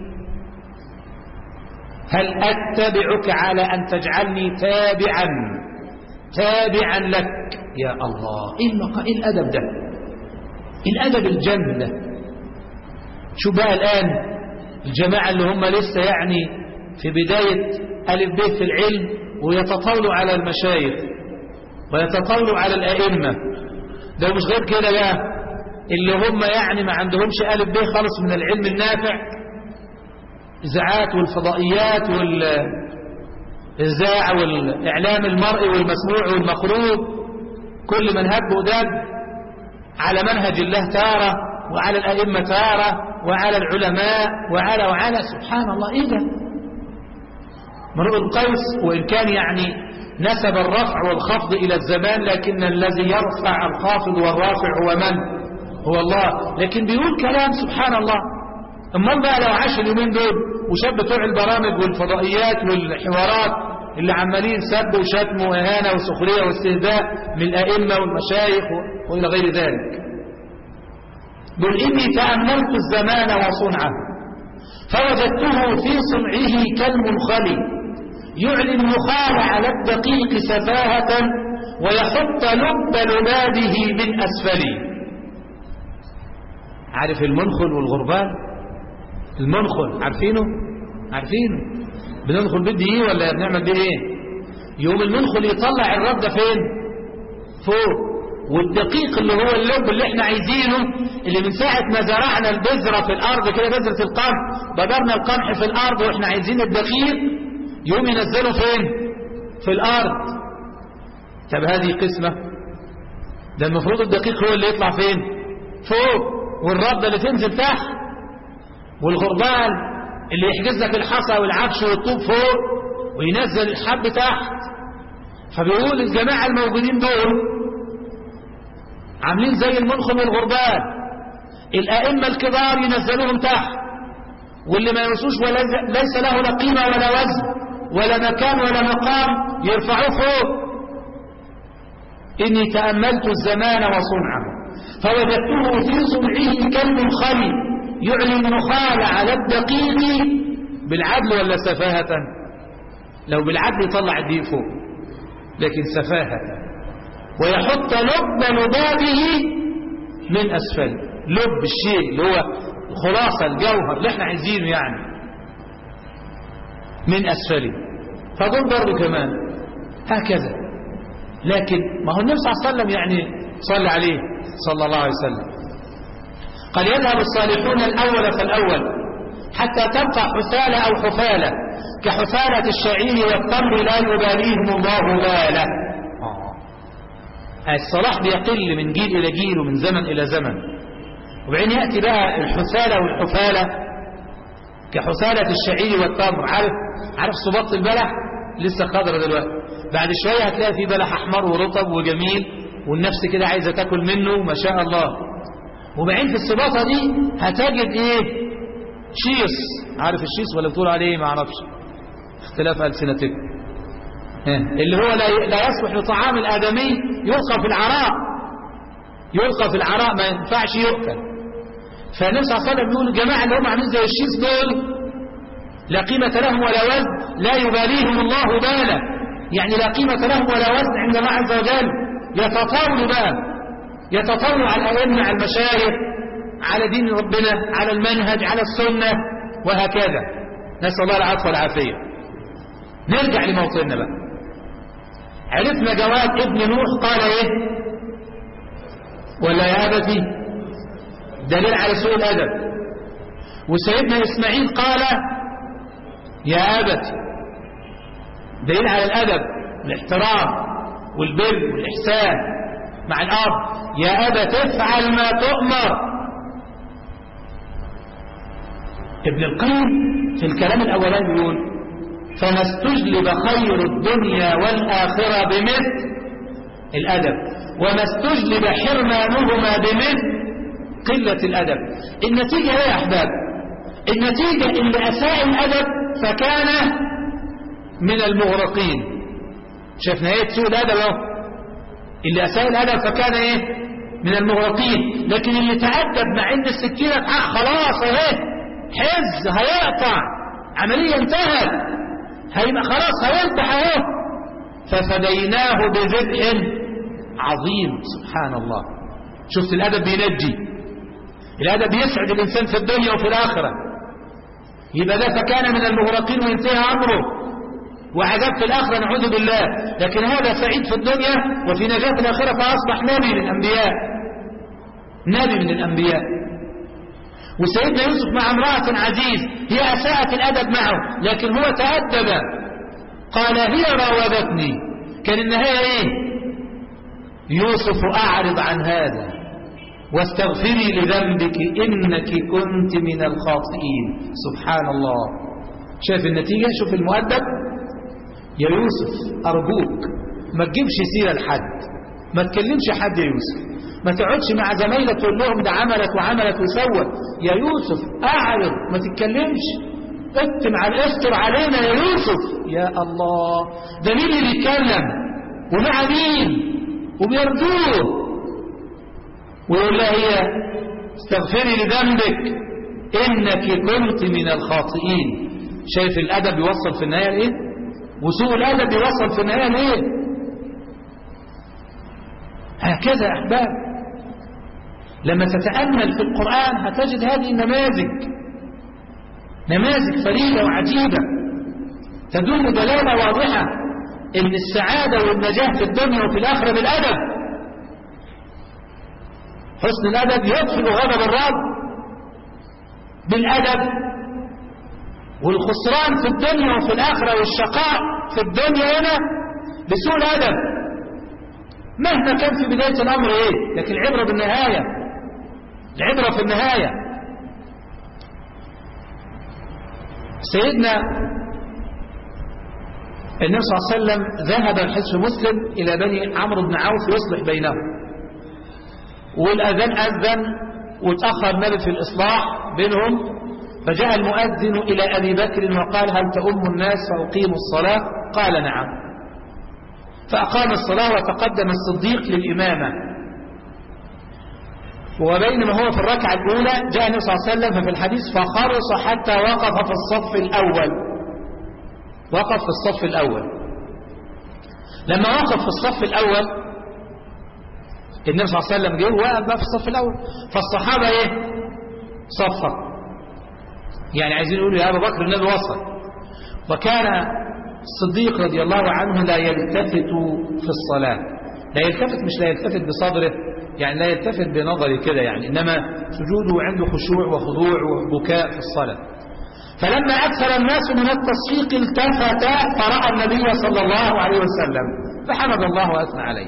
هل أتبعك على أن تجعلني تابعا تابعا لك يا الله إيه, المقا... إيه الأدب ده إيه الأدب الجم ده شو بقى الآن الجماعة اللي هم لسه يعني في بداية ألف بيت في العلم ويتطاولوا على المشايخ ويتطاولوا على الأئمة ده مش غير كده بقى اللي هم يعني ما عندهمش ألف بيه خالص من العلم النافع الإذاعات والفضائيات والإذاعة والإعلام المرئي والمسموع والمقروء كل من هب ودب على منهج الله تارة وعلى الأئمة تارة وعلى العلماء وعلى وعلى سبحان الله إيه ده مرء القيس وإن كان يعني نسب الرفع والخفض إلى الزمان لكن الذي يرفع الخافض والرافع هو من هو الله لكن بيقول كلام سبحان الله امال بقى لو عاش اليومين دول وشاب بتوع البرامج والفضائيات والحوارات اللي عمالين سب وشتم واهانه وسخريه واستهزاء من الائمه والمشايخ والى غير ذلك بل اني تاملت الزمان وصنعه فوجدته في صنعه كالمنخلي يعلي النخال على الدقيق سفاهه ويحط لب لباده من اسفله عارف المنخل والغربان المنخل عارفينه عارفينه بندخل بيه ايه ولا بنعمل بيه ايه يوم المنخل يطلع الرد فين فوق والدقيق اللي هو اللب اللي احنا عايزينه اللي من ساعة ما زرعنا البذرة في الارض كده بذرة القمح بدرنا القمح في الارض واحنا عايزين الدقيق يوم ينزله فين في الارض طب هذه قسمة ده المفروض الدقيق هو اللي يطلع فين فوق والردة اللي تنزل تحت والغربان اللي يحجز لك الحصى والعفش والطوب فوق وينزل الحب تحت فبيقول الجماعة الموجودين دول عاملين زي المنخل والغربان الأئمة الكبار ينزلوهم تحت واللي ما ينسوش ولا ليس له لا قيمة ولا وزن ولا مكان ولا مقام يرفعوه فوق إني تأملت الزمان وصنعه فوجدته في صنعه كالمنخل يعلي النخال على الدقيق بالعدل ولا سفاهة لو بالعدل يطلع الدقيق فوق لكن سفاهة ويحط لب لبابه من أسفل لب الشيء اللي هو الخلاصة الجوهر اللي احنا عايزينه يعني من أسفله فدول برضه كمان هكذا لكن ما هو النبي صلى الله عليه وسلم يعني صلى عليه صلى الله عليه وسلم قال يذهب الصالحون الأول فالأول حتى تبقى حثالة أو حفالة كحفالة الشعير والتمر لا يباليهم الله باله الصلاح بيقل من جيل إلى جيل ومن زمن إلى زمن وبعدين يأتي بقى الحثالة والحفالة كحثالة الشعير والتمر عارف عارف صباط البلح لسه خضرة دلوقتي بعد شوية هتلاقي في بلح أحمر ورطب وجميل والنفس كده عايزة تاكل منه ما شاء الله وبعدين في الصباطة دي هتجد ايه شيص عارف الشيص ولا بتقول عليه ما اعرفش اختلاف ألسنتكم اللي هو لا لا يصلح لطعام الآدمي يلقى في العراء يلقى في العراء ما ينفعش يؤكل فالنبي صلى الله عليه وسلم يقول الجماعة اللي هم عاملين زي الشيص دول لا قيمة لهم ولا وزن لا يباليهم الله بالا يعني لا قيمة لهم ولا وزن عند الله عز وجل يتطاول بقى يتطاول على الأئمة على المشايخ على دين ربنا على المنهج على السنة وهكذا نسأل الله العفو والعافية نرجع لموطننا بقى عرفنا جواب ابن نوح قال ايه ولا يا أبتي دليل على سوء الأدب وسيدنا إسماعيل قال يا أبتي دليل على الأدب الاحترام والبر والإحسان مع الأب يا أبت افعل ما تؤمر ابن القيم في الكلام الأولاني بيقول فما استجلب خير الدنيا والآخرة بمثل الأدب وما استجلب حرمانهما بمثل قلة الأدب النتيجة ايه يا أحباب النتيجة اللي أساء الأدب فكان من المغرقين شفنا ايه سوء الأدب اهو اللي أساء الأدب فكان ايه من المغرقين لكن اللي تأدب مع ان السكينة خلاص اهي حز هيقطع عملية انتهت هيبقى خلاص هيذبح اهو ففديناه بذبح عظيم سبحان الله شفت الأدب بينجي الأدب يسعد الإنسان في الدنيا وفي الآخرة يبقى ده فكان من المغرقين وينتهي أمره وعذاب في الآخرة نعوذ بالله لكن هذا سعيد في الدنيا وفي نجاة الآخرة فأصبح نبي من الأنبياء نبي من الأنبياء وسيدنا يوسف مع امرأة عزيز هي أساءت الأدب معه لكن هو تأدب قال هي راودتني كان النهاية إيه يوسف أعرض عن هذا واستغفري لذنبك إنك كنت من الخاطئين سبحان الله شايف النتيجة شوف المؤدب يا يوسف أرجوك ما تجيبش سيرة لحد ما تكلمش حد يا يوسف ما تقعدش مع زمايلك تقول لهم ده عملت وعملت وسوت يا يوسف أعرض ما تتكلمش اكتم على الاستر علينا يا يوسف يا الله ده مين اللي بيتكلم ومع مين وبيرجوه ويقول لها هي استغفري لذنبك إنك كنت من الخاطئين شايف الأدب يوصل في النهاية لإيه وسوء الأدب يوصل في النهاية لإيه هكذا يا أحباب لما تتأمل في القرآن هتجد هذه النماذج نماذج فريدة وعجيبة تدل دلالة واضحة إن السعادة والنجاح في الدنيا وفي الآخرة بالأدب حسن الأدب يدخل غضب الرب بالأدب والخسران في الدنيا وفي الآخرة والشقاء في الدنيا هنا بسوء الأدب مهما كان في بداية الأمر إيه لكن العبرة بالنهاية العبرة في النهاية سيدنا النبي صلى الله عليه وسلم ذهب الحزب مسلم إلى بني عمرو بن عوف يصلح بينهم والأذان أذن وتأخر النبي في الإصلاح بينهم فجاء المؤذن إلى أبي بكر وقال هل تؤم الناس فأقيموا الصلاة قال نعم فأقام الصلاة وتقدم الصديق للإمامة وبينما هو في الركعة الأولى جاء النبي صلى الله عليه وسلم ففي الحديث فخرص حتى وقف في الصف الأول وقف في الصف الأول لما وقف في الصف الأول النبي صلى الله عليه وسلم جه وقف بقى في الصف الأول فالصحابة إيه صفق يعني عايزين يقولوا يا أبا بكر النبي وصل وكان الصديق رضي الله عنه لا يلتفت في الصلاة لا يلتفت مش لا يلتفت بصدره يعني لا يلتفت بنظره كده يعني إنما سجوده عنده خشوع وخضوع وبكاء في الصلاة فلما أكثر الناس من التصفيق التفت فرأى النبي صلى الله عليه وسلم فحمد الله وأثنى عليه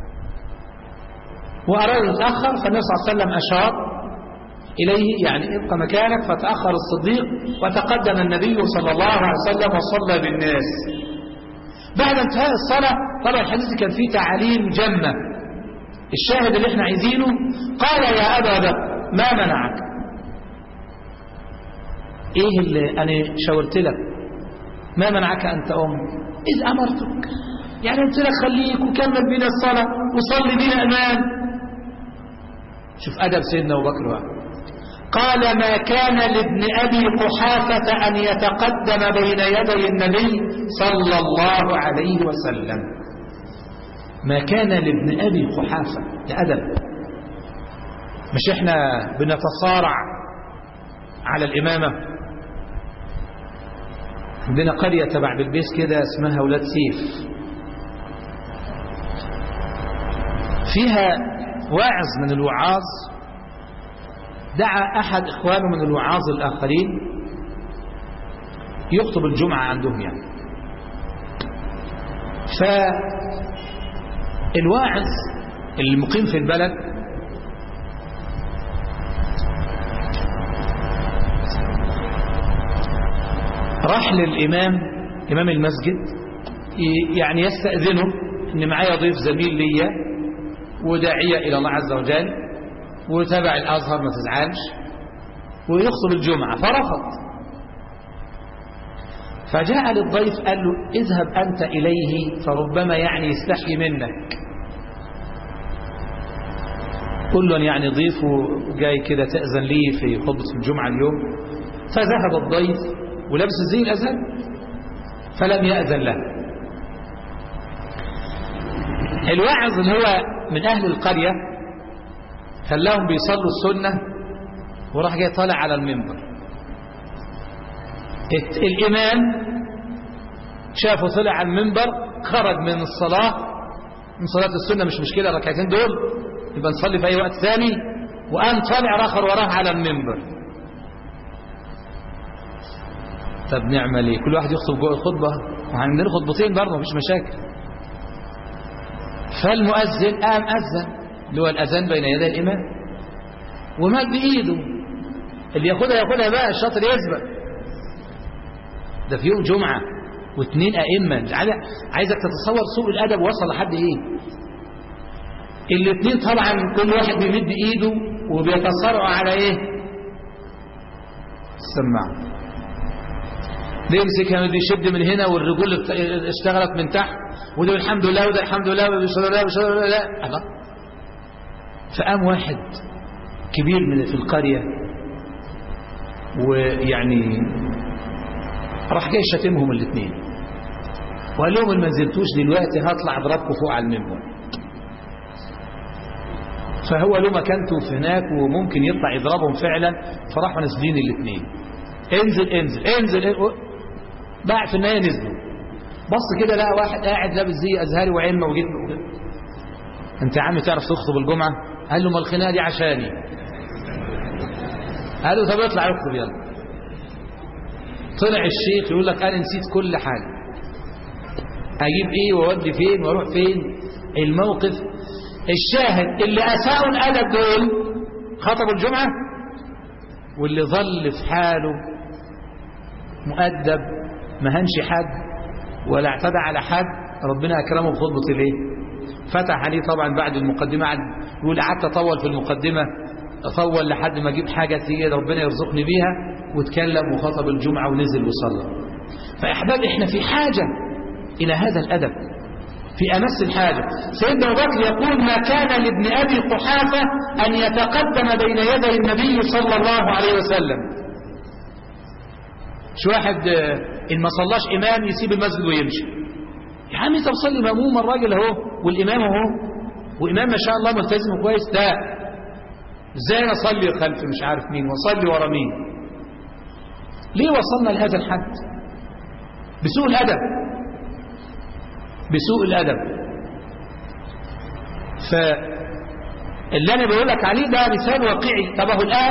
وأراد يتأخر فالنبي صلى الله عليه وسلم أشار إليه يعني ابقى مكانك فتأخر الصديق وتقدم النبي صلى الله عليه وسلم وصلى بالناس بعد انتهاء الصلاة طبعا الحديث كان فيه تعاليم جمة الشاهد اللي احنا عايزينه قال يا أبا بكر ما منعك ايه اللي انا شاورت لك ما منعك ان تقوم اذ امرتك يعني قلت لك خليك وكمل بينا الصلاة وصلي بينا امان شوف ادب سيدنا ابو بكر بقى قال ما كان لابن ابي قحافة ان يتقدم بين يدي النبي صلى الله عليه وسلم ما كان لابن ابي قحافة ده ادب مش احنا بنتصارع على الامامه عندنا قرية تبع بالبيس كده اسمها ولاد سيف فيها واعظ من الوعاظ دعا أحد إخوانه من الوعاظ الآخرين يخطب الجمعة عندهم يعني فالواعظ اللي مقيم في البلد راح للإمام إمام المسجد يعني يستأذنه إن معايا ضيف زميل ليا وداعية إلى الله عز وجل وتابع الأزهر ما تزعلش ويخطب الجمعة فرفض فجاء للضيف قال له اذهب أنت إليه فربما يعني يستحي منك كل يعني ضيفه جاي كده تأذن لي في خطبة الجمعة اليوم فذهب الضيف ولابس الزي الأزهر فلم يأذن له الواعظ اللي هو من أهل القرية خلاهم بيصلوا السنة وراح جاي طالع على المنبر الإمام شافه طلع على المنبر خرج من الصلاة من صلاة السنة مش مشكلة الركعتين دول يبقى نصلي في أي وقت ثاني وقام طالع آخر وراه على المنبر طب نعمل ايه كل واحد يخطب جوه الخطبة وعندنا خطبتين برضه مفيش مشاكل فالمؤذن قام أذن اللي هو الأذان بين يدي الإمام ومد بإيده اللي ياخدها ياخدها بقى الشاطر يسبق ده في يوم جمعة واثنين أئمة عايزك تتصور سوء الأدب وصل لحد إيه الاثنين طبعا كل واحد بيمد إيده وبيتصارعوا على إيه السماعة بيمسك يعني يشد من هنا والرجول اشتغلت من تحت وده الحمد لله وده الحمد لله وده بسم الله بسم الله لا الله فقام واحد كبير من في القرية ويعني راح جاي شتمهم الاثنين وقال لهم ان ما نزلتوش دلوقتي هطلع اضربكم فوق على المنبر فهو له مكانته في هناك وممكن يطلع يضربهم فعلا فراحوا نازلين الاثنين انزل انزل انزل, انزل باع في النهايه نزلوا بص كده لقى واحد قاعد لابس زي ازهري وعمه وجبه انت يا عم تعرف تخطب الجمعه قال له ما الخناقه دي عشاني قال له طب اطلع اخطب يلا طلع الشيخ يقول لك انا نسيت كل حاجه اجيب ايه واودي فين واروح فين الموقف الشاهد اللي اساءوا الادب دول خطبوا الجمعه واللي ظل في حاله مؤدب ما هنش حد ولا اعتدى على حد ربنا اكرمه بخطبه الايه فتح عليه طبعا بعد المقدمه قعد يقول قعدت اطول في المقدمه اطول لحد ما اجيب حاجه تقيله ربنا يرزقني بيها واتكلم وخطب الجمعه ونزل وصلى فاحباب احنا في حاجه الى هذا الادب في امس الحاجه سيدنا ابو بكر يقول ما كان لابن ابي قحافه ان يتقدم بين يدي النبي صلى الله عليه وسلم مش واحد ان ما صلاش امام يسيب المسجد ويمشي يا عم انت بتصلي ماموم الراجل اهو والامام اهو وإمام ما شاء الله ملتزم كويس لا ازاي انا اصلي خلف مش عارف مين واصلي ورا مين ليه وصلنا لهذا الحد بسوء الأدب بسوء الأدب فاللي أنا بقول لك عليه ده مثال واقعي طب اهو الآن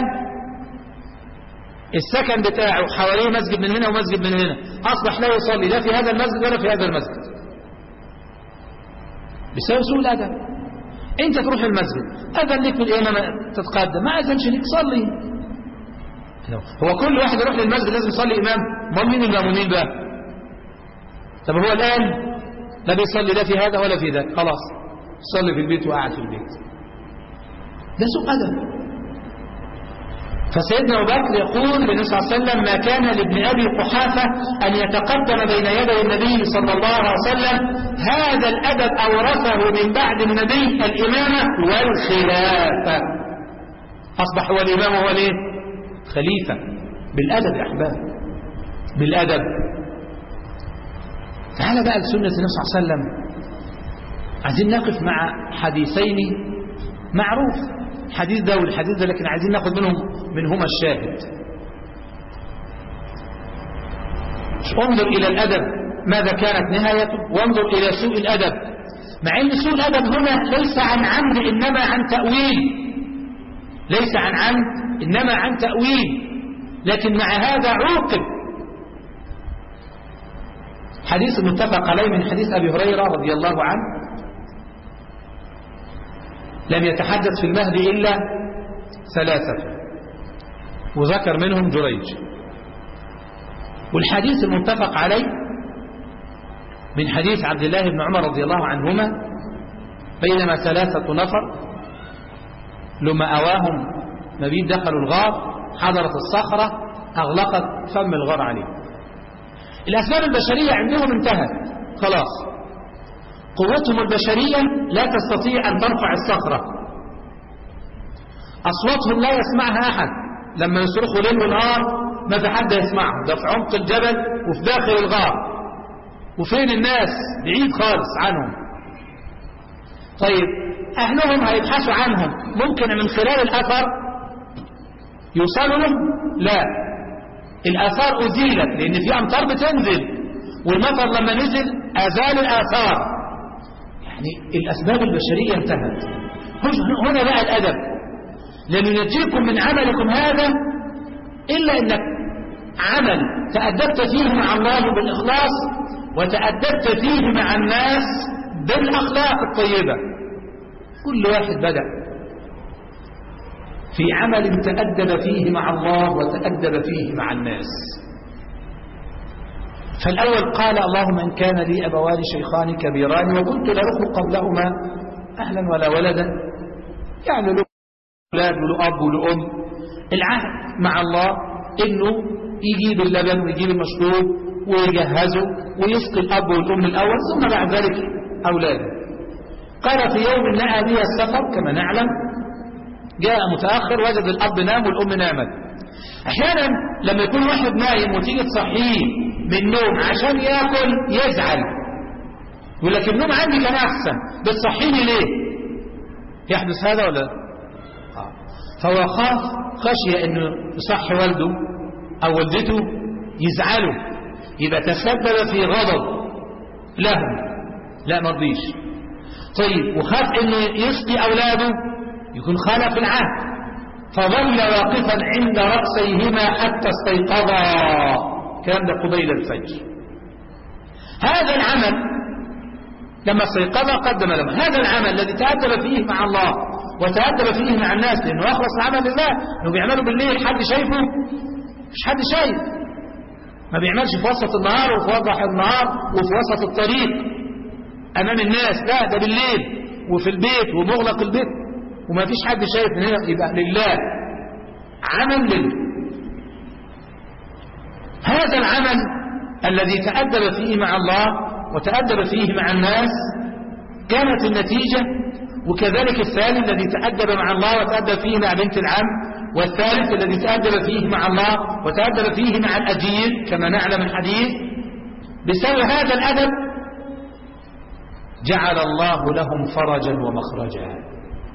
السكن بتاعه حواليه مسجد من هنا ومسجد من هنا أصبح لا يصلي لا في هذا المسجد ولا في هذا المسجد بسبب سوء الأدب أنت تروح المسجد أذن لك بالإمامة تتقدم ما أذنش لك صلي هو كل واحد يروح للمسجد لازم يصلي إمام ما مين المأمومين بقى طب هو الآن لا بيصلي لا في هذا ولا في ذاك خلاص صلي في البيت وقاعد في البيت ده سوء أدب فسيدنا أبو بكر يقول للنبي صلى الله عليه وسلم ما كان لابن أبي قحافة أن يتقدم بين يدي النبي صلى الله عليه وسلم هذا الأدب أورثه من بعد النبي الإمامة والخلافة أصبح هو الإمام هو الايه خليفة بالأدب يا أحباب بالأدب تعال بقى لسنة النبي صلى الله عليه وسلم عايزين نقف مع حديثين معروف الحديث ده والحديث ده لكن عايزين ناخد منهم منهما الشاهد انظر إلى الأدب ماذا كانت نهايته وانظر إلى سوء الأدب مع أن سوء الأدب هنا ليس عن عمد إنما عن تأويل ليس عن عمد إنما عن تأويل لكن مع هذا عوقب حديث متفق عليه من حديث أبي هريرة رضي الله عنه لم يتحدث في المهد إلا ثلاثة وذكر منهم جريج والحديث المتفق عليه من حديث عبد الله بن عمر رضي الله عنهما بينما ثلاثة نفر لما أواهم نبيل دخلوا الغار حضرت الصخرة أغلقت فم الغار عليه الأسباب البشرية عندهم انتهت خلاص قوتهم البشرية لا تستطيع أن ترفع الصخرة أصواتهم لا يسمعها أحد لما يصرخوا ليل ونهار ما في حد يسمعهم ده في عمق الجبل وفي داخل الغار وفين الناس بعيد خالص عنهم طيب أهلهم هيبحثوا عنهم ممكن من خلال الأثر يوصلوا لهم لا الآثار أزيلت لأن في أمطار بتنزل والمطر لما نزل أزال الآثار يعني الأسباب البشرية انتهت هنا بقى الأدب لن ينجيكم من عملكم هذا إلا أنك عمل تأدبت فيه مع الله بالإخلاص وتأدبت فيه مع الناس بالأخلاق الطيبة كل واحد بدأ في عمل تأدب فيه مع الله وتأدب فيه مع الناس فالأول قال اللهم إن كان لي أبوان شيخان كبيران وكنت لأخو قبلهما أهلا ولا ولدا يعني له أولاد وله أب وله أم العهد مع الله إنه يجيب اللبن ويجيب المشروب ويجهزه ويسقي الأب والأم الأول ثم بعد ذلك أولاده قال في يوم نأى بها السفر كما نعلم جاء متأخر وجد الأب نام والأم نامت أحيانا لما يكون واحد نايم وتيجي تصحيه من نوم عشان ياكل يزعل يقول لك النوم عندي كان أحسن بتصحيني ليه يحدث هذا ولا آه. فهو خاف خشية أنه يصحي والده أو والدته يزعلوا يبقى تسبب في غضب لهم لا مرضيش طيب وخاف أنه يسقي أولاده يكون خالف العهد فظل واقفا عند رأسيهما حتى استيقظا كان ده قبيل الفجر هذا العمل لما استيقظ قدم لهم هذا العمل الذي تأدب فيه مع الله وتأدب فيه مع الناس لأنه أخلص العمل لله أنه بيعمله بالليل حد شايفه مش حد شايف ما بيعملش في وسط النهار وفي وضح النهار وفي وسط الطريق أمام الناس لا ده بالليل وفي البيت ومغلق البيت وما فيش حد شايف من هنا يبقى لله عمل لله هذا العمل الذي تأدب فيه مع الله وتأدب فيه مع الناس كانت النتيجة وكذلك الثاني الذي تأدب مع الله وتأدب فيه مع بنت العم والثالث الذي تأدب فيه مع الله وتأدب فيه مع الأجير كما نعلم الحديث بسبب هذا الأدب جعل الله لهم فرجا ومخرجا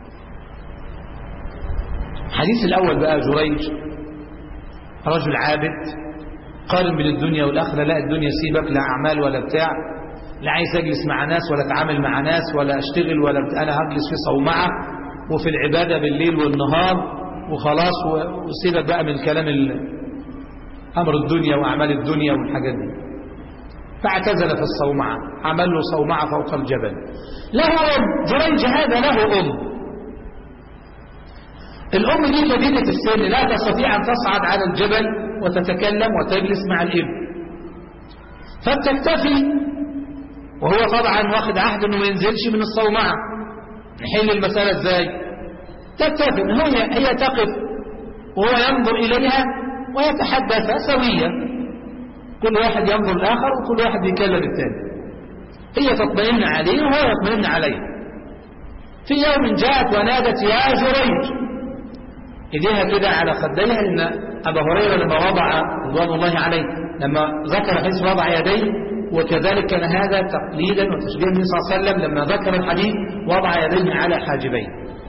الحديث الأول بقى جريج رجل عابد قارن بين الدنيا والآخرة لا الدنيا سيبك لا أعمال ولا بتاع لا عايز أجلس مع ناس ولا أتعامل مع ناس ولا أشتغل ولا بتاع أنا هجلس في صومعة وفي العبادة بالليل والنهار وخلاص وسيبك بقى من كلام أمر الدنيا وأعمال الدنيا والحاجات دي فاعتزل في الصومعة عمل له صومعة فوق الجبل له أم جريج هذا له أم الأم دي كبيرة السن لا تستطيع أن تصعد على الجبل وتتكلم وتجلس مع الابن فبتكتفي وهو طبعا واخد عهد انه ما ينزلش من الصومعة نحل المسألة ازاي تكتفي ان هي هي تقف وهو ينظر إليها ويتحدث سويا كل واحد ينظر الآخر وكل واحد يكلم الثاني هي تطمئن عليه وهو يطمئن عليه في يوم جاءت ونادت يا جريج ايديها كده على خديها لان ابا هريره لما وضع رضوان الله عليه لما ذكر حديث وضع يديه وكذلك كان هذا تقليدا وتشبيه النبي صلى الله عليه وسلم لما ذكر الحديث وضع يديه على حاجبيه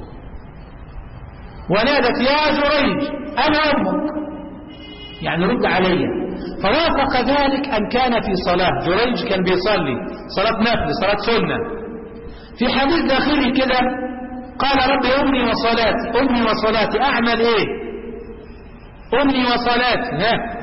ونادت يا جريج انا امك يعني رد علي فوافق ذلك ان كان في صلاه جريج كان بيصلي صلاه نفل صلاه سنه في حديث داخلي كده قال رب أمي وصلاتي أمي وصلاتي أعمل إيه أمي وصلاتي ها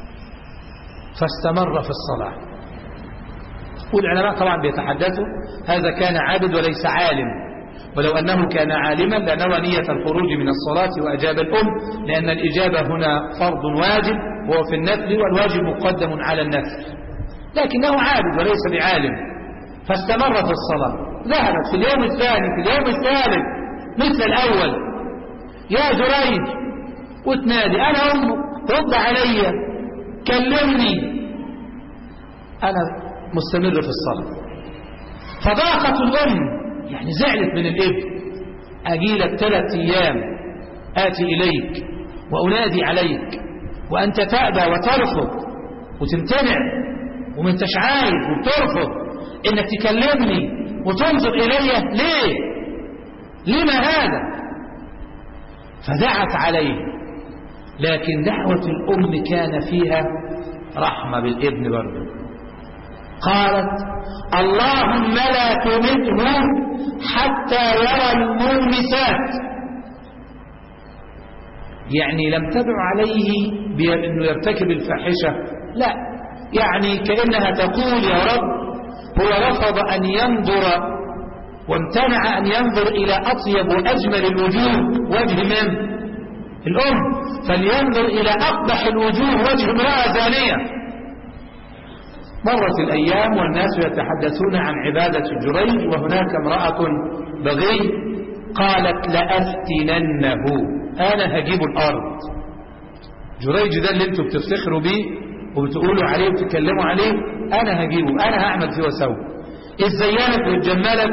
فاستمر في الصلاة والعلماء طبعا بيتحدثوا هذا كان عابد وليس عالم ولو أنه كان عالما لنوى نية الخروج من الصلاة وأجاب الأم لأن الإجابة هنا فرض واجب وهو في النفل والواجب مقدم على النفل لكنه عابد وليس بعالم فاستمر في الصلاة ذهبت في اليوم الثاني في اليوم الثالث مثل الأول يا جريج وتنادي أنا أمك رد علي كلمني أنا مستمر في الصلاة فضاقت الأم يعني زعلت من الابن أجيلك ثلاث أيام آتي إليك وأنادي عليك وأنت تأبى وترفض وتمتنع ومنتش عايز وترفض إنك تكلمني وتنظر إلي ليه لما هذا فدعت عليه لكن دعوة الأم كان فيها رحمة بالابن برضه قالت اللهم لا تمته حتى يرى المومسات يعني لم تدع عليه بأنه يرتكب الفاحشة لا يعني كأنها تقول يا رب هو رفض أن ينظر وامتنع أن ينظر إلى أطيب وأجمل الوجوه وجه من الأم فلينظر إلى أقبح الوجوه وجه امرأة زانية مرت الأيام والناس يتحدثون عن عبادة جريج وهناك امرأة بغي قالت لأفتننه أنا هجيب الأرض جريج ده اللي انتوا بتفتخروا بيه وبتقولوا عليه وبتتكلموا عليه أنا هجيبه أنا هعمل فيه واسوي ازينت واتجملت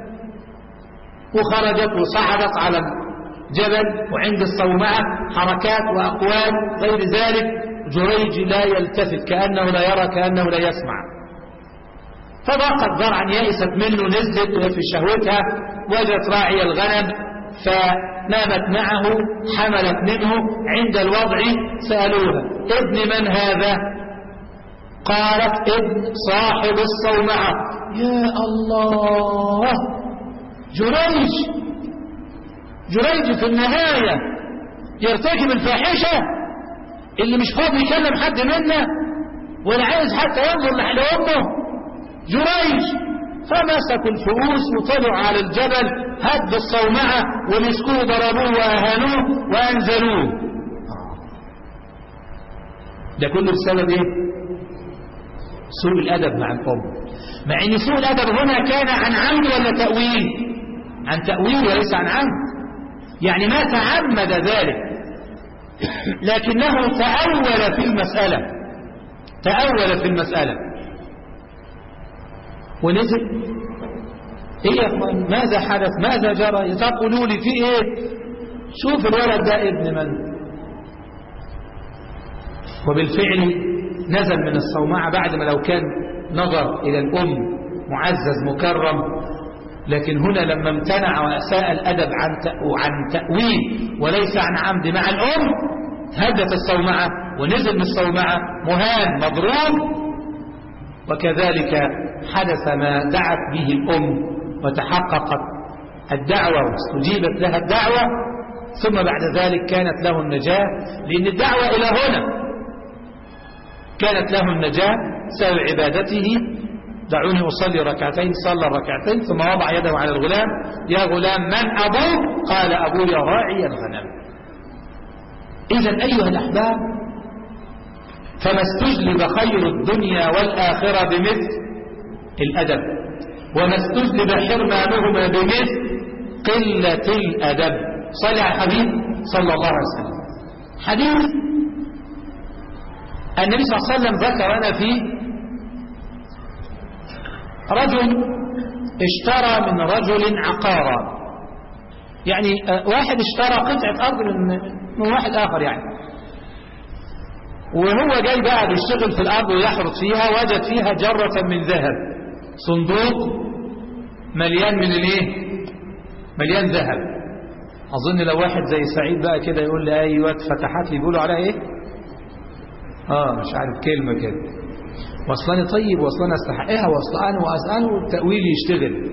وخرجت وصعدت على الجبل وعند الصومعة حركات وأقوال غير ذلك جريج لا يلتفت كأنه لا يرى كأنه لا يسمع فضاقت ذرعا يئست منه نزلت وهي في شهوتها وجدت راعي الغنم فنامت معه حملت منه عند الوضع سألوها ابن من هذا قالت ابن صاحب الصومعة يا الله جريج جريج في النهاية يرتكب الفاحشة اللي مش فاضي يكلم حد منا ولا عايز حتى ينظر لأمه جريج فمسكوا الفؤوس وطلعوا على الجبل هد الصومعة ومسكوه ضربوه وأهانوه وأنزلوه ده كله بسبب ايه سوء الأدب مع الأم مع ان سوء الأدب هنا كان عن عمد ولا تأويل عن تأويل وليس عن عمد يعني ما تعمد ذلك لكنه تأول في المسألة تأول في المسألة ونزل ايه يا اخوان ماذا حدث ماذا جرى تقولوا لي في ايه شوف الولد ده ابن من وبالفعل نزل من الصومعة بعد ما لو كان نظر إلى الأم معزز مكرم لكن هنا لما امتنع وأساء الأدب عن عن تأويل وليس عن عمد مع الأم هدت الصومعة ونزل من الصومعة مهان مضروب وكذلك حدث ما دعت به الأم وتحققت الدعوة واستجيبت لها الدعوة ثم بعد ذلك كانت له النجاة لأن الدعوة إلى هنا كانت له النجاة سبب عبادته دعوني أصلي ركعتين صلى ركعتين ثم وضع يده على الغلام يا غلام من أبوك قال أبوي راعي الغنم إذا أيها الأحباب فما استجلب خير الدنيا والآخرة بمثل الأدب وما استجلب حرمانهما بمثل قلة الأدب صلى على الحبيب صلى الله عليه وسلم حديث النبي صلى الله عليه وسلم ذكر أنا فيه رجل اشترى من رجل عقارا يعني واحد اشترى قطعة أرض من, من واحد آخر يعني وهو جاي بقى بيشتغل في الأرض ويحرث فيها وجد فيها جرة من ذهب صندوق مليان من الايه مليان ذهب أظن لو واحد زي سعيد بقى كده يقول لي أيوة فتحات لي بيقولوا عليها إيه آه مش عارف كلمة كده وصلاني طيب وصلاني استحقها وصلاني وأسأله والتأويل يشتغل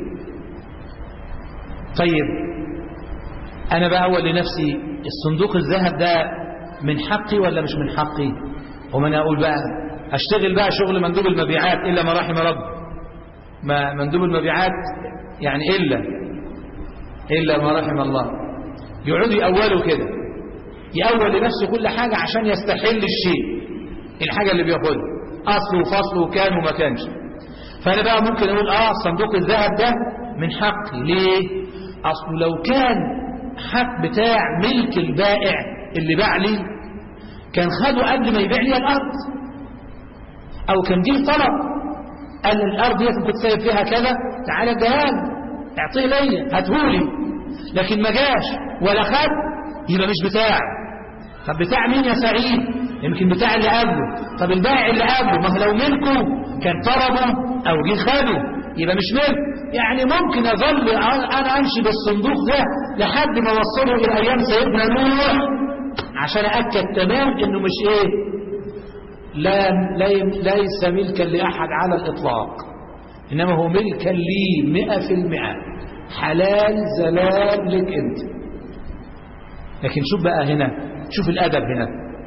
طيب أنا بقى أول لنفسي الصندوق الذهب ده من حقي ولا مش من حقي وما أنا أقول بقى أشتغل بقى شغل مندوب المبيعات إلا ما رحم رب ما مندوب المبيعات يعني إلا إلا ما رحم الله يقعدوا يأولوا كده يأول لنفسه كل حاجة عشان يستحل الشيء الحاجة اللي بياخدها أصل وفصل وكان وما كانش فأنا بقى ممكن أقول آه صندوق الذهب ده من حقي ليه أصله لو كان حق بتاع ملك البائع اللي باع لي كان خده قبل ما يبيع لي الأرض أو كان جه طلب قال الأرض دي كنت سايب فيها كذا تعالى اديها اعطيه ليا هاتهولي لكن ما جاش ولا خد يبقى مش بتاع طب بتاع مين يا سعيد يمكن بتاع اللي قبله طب البائع اللي قبله ما هو لو ملكه كان طلبه او جه خده يبقى مش ملك يعني ممكن اظل انا امشي بالصندوق ده لحد ما اوصله الى ايام سيدنا نوح عشان اكد تمام انه مش ايه لا ليس ملكا لاحد على الاطلاق انما هو ملكا لي مئة في المئة حلال زلال لك انت لكن شوف بقى هنا شوف الادب هنا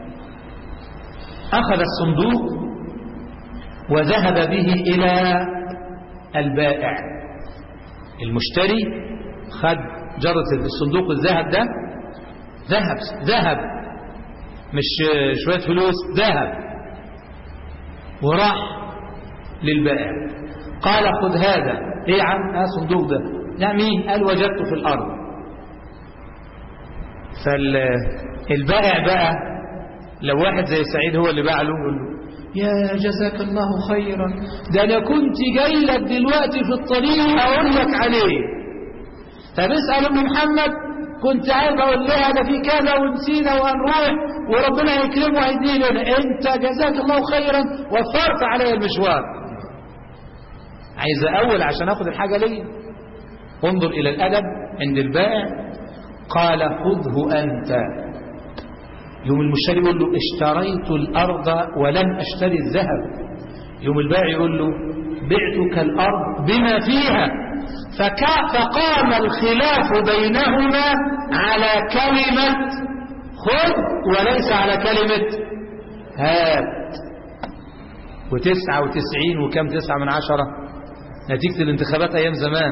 اخذ الصندوق وذهب به الى البائع المشتري خد جرة الصندوق الذهب ده ذهب ذهب مش شوية فلوس ذهب وراح للبائع قال خذ هذا ايه يا عم اه صندوق ده لا مين قال وجدته في الارض فالبائع بقى لو واحد زي سعيد هو اللي باع له يقول له يا جزاك الله خيرا ده انا كنت جاي لك دلوقتي في الطريق اقول لك عليه طب اسال ام محمد كنت عايز اقول لها ده في كذا ونسينا وهنروح وربنا يكرمه ويهديه لنا انت جزاك الله خيرا وفرت علي المشوار عايز اول عشان اخد الحاجه ليا انظر الى الادب عند البائع قال خذه انت يوم المشتري يقول له اشتريت الارض ولم اشتري الذهب يوم البائع يقول له بعتك الارض بما فيها فقام الخلاف بينهما على كلمة خذ وليس على كلمة هات وتسعة وتسعين وكم تسعة من عشرة نتيجة الانتخابات أيام زمان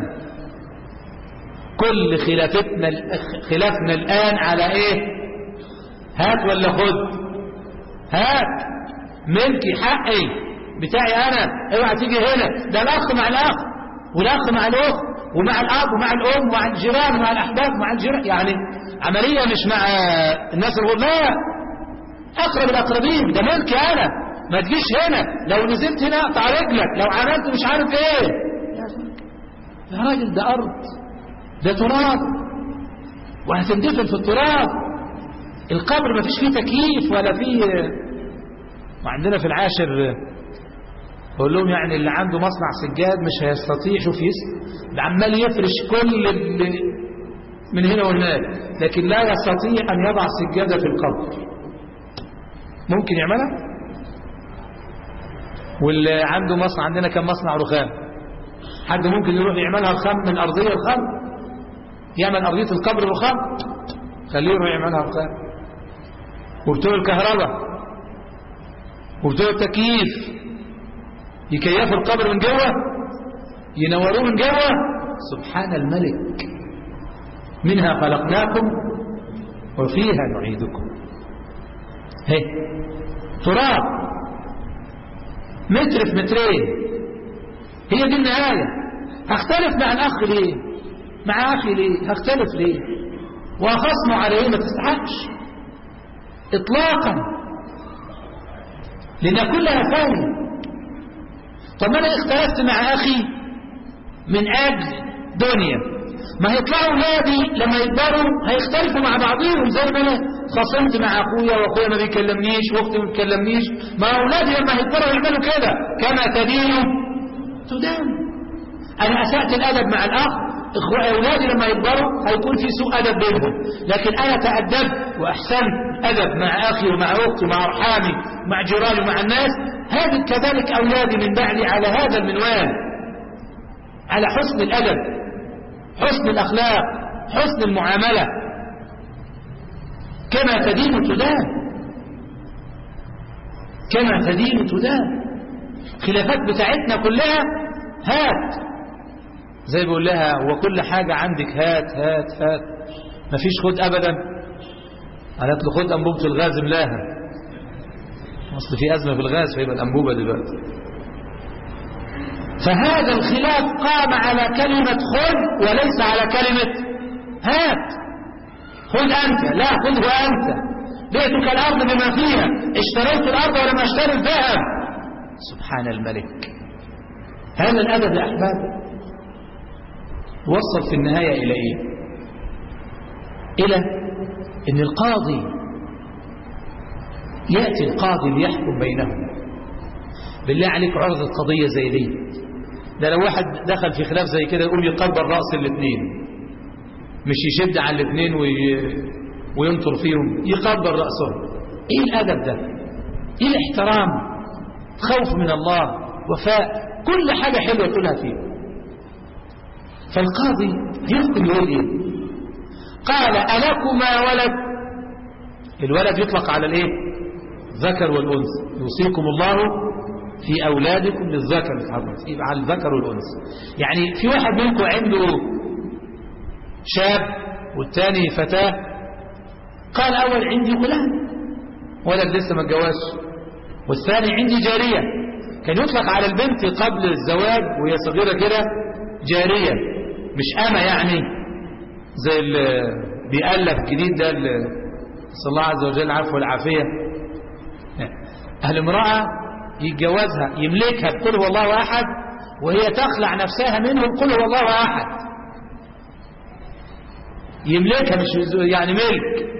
كل خلافتنا خلافنا الآن على إيه هات ولا خذ هات ملكي حقي بتاعي أنا اوعى تيجي هنا ده الأخ مع الأخ والأخ مع الأخت ومع الأب ومع الأم ومع الجيران ومع الأحباب ومع الجيران يعني عملية مش مع الناس الغرباء أقرب الأقربين ده ملكي أنا ما تجيش هنا لو نزلت هنا اقطع رجلك لو عملت مش عارف ايه يا راجل ده أرض ده تراب وهتندفن في التراب القبر ما فيش فيه تكييف ولا فيه وعندنا في العاشر بقول لهم يعني اللي عنده مصنع سجاد مش هيستطيع شوف يس ده عمال يفرش كل اللي من هنا وهناك لكن لا يستطيع أن يضع سجادة في القبر ممكن يعملها واللي عنده مصنع عندنا كم مصنع رخام حد ممكن يروح يعملها رخام من أرضية رخام يعمل أرضية القبر رخام خليه يروح يعملها رخام وبتوع الكهرباء وبتوع التكييف يكيفوا القبر من جوه ينوروه من جوه سبحان الملك منها خلقناكم وفيها نعيدكم هي تراب متر في مترين هي دي النهاية هختلف مع الأخ ليه مع أخي ليه هختلف ليه وأخصمه عليه ما تستحقش إطلاقا لأن كلها فانية طب ما أنا اختلفت مع أخي من أجل دنيا ما هيطلعوا ولادي لما يكبروا هيختلفوا مع بعضهم زي ما انا خصمت مع اخويا واخويا ما بيكلمنيش واختي ما بتكلمنيش ما اولادي لما هيكبروا يعملوا كده كما تدين تدان انا اسأت الادب مع الاخ اخوة اولادي لما يكبروا هيكون في سوء ادب بينهم لكن انا تأدبت واحسنت ادب مع اخي ومع اختي ومع ارحامي مع جيراني ومع الناس هذا كذلك اولادي من بعدي على هذا المنوال على حسن الادب حسن الأخلاق حسن المعاملة كما تدين تدان كما تدين تدان خلافات بتاعتنا كلها هات زي بقول لها هو كل حاجة عندك هات هات هات مفيش خد أبدا قالت له خد أنبوبة الغاز املاها أصل في أزمة في الغاز فيبقى الأنبوبة دلوقتي فهذا الخلاف قام على كلمة خذ وليس على كلمة هات خذ أنت لا خذه أنت بيتك الأرض بما فيها اشتريت الأرض ولم اشتري الذهب سبحان الملك هذا الأدب يا أحباب وصل في النهاية إلى إيه إلى إن القاضي يأتي القاضي ليحكم بينهم بالله عليك عرض قضية زي دي ده لو واحد دخل في خلاف زي كده يقوم يقبل رأس الاثنين مش يشد على الاثنين وي... وينطر فيهم يقبل رأسهم ايه الأدب ده ايه الاحترام خوف من الله وفاء كل حاجة حلوة تقولها فيه فالقاضي يحكم يقول ايه قال ألكما ولد الولد يطلق على الايه ذكر والأنثى يوصيكم الله في أولادكم للذكر يبقى على الذكر والأنثى يعني في واحد منكم عنده شاب والتاني فتاة قال أول عندي غلام ولد لسه ما اتجوزش والثاني عندي جارية كان يطلق على البنت قبل الزواج وهي صغيرة كده جارية مش أما يعني زي اللي بيألف جديد ده اللي صلى الله عز وجل العفو والعافية أهل امرأة يتجوزها يملكها بقول هو الله أحد وهي تخلع نفسها منه بقول هو الله أحد يملكها مش يعني ملك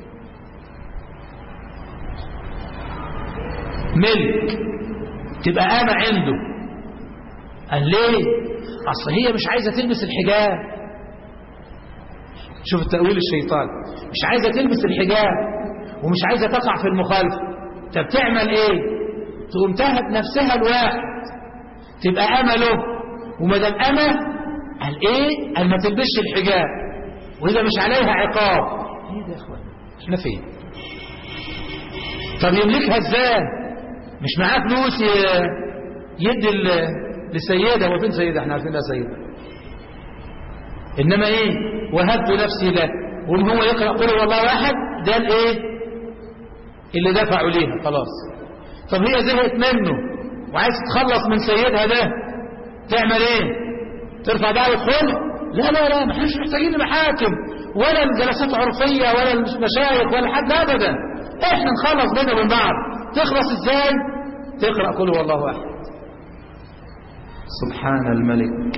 ملك تبقى أنا عنده قال ليه أصل هي مش عايزة تلبس الحجاب شوف تأويل الشيطان مش عايزة تلبس الحجاب ومش عايزة تقع في المخالفة طب تعمل ايه تقوم تهب نفسها الواحد تبقى أما له وما دام أما قال ايه قال ما تلبسش الحجاب وإذا مش عليها عقاب ايه ده يا اخوان احنا فين طب يملكها ازاي مش معاه فلوس يدي لسيدة هو فين سيدة احنا عارفين لها سيدة انما ايه وهبت نفسي له وان هو يقرأ قل هو الله واحد ده الايه اللي دفعوا ليها خلاص طب هي زهقت منه وعايز تتخلص من سيدها ده تعمل ايه ترفع دعوة خلق لا لا لا ما احناش محتاجين محاكم ولا الجلسات عرفية ولا المشايخ ولا حد ابدا احنا نخلص بينا وبين بعض تخلص ازاي تقرأ قل هو الله احد سبحان الملك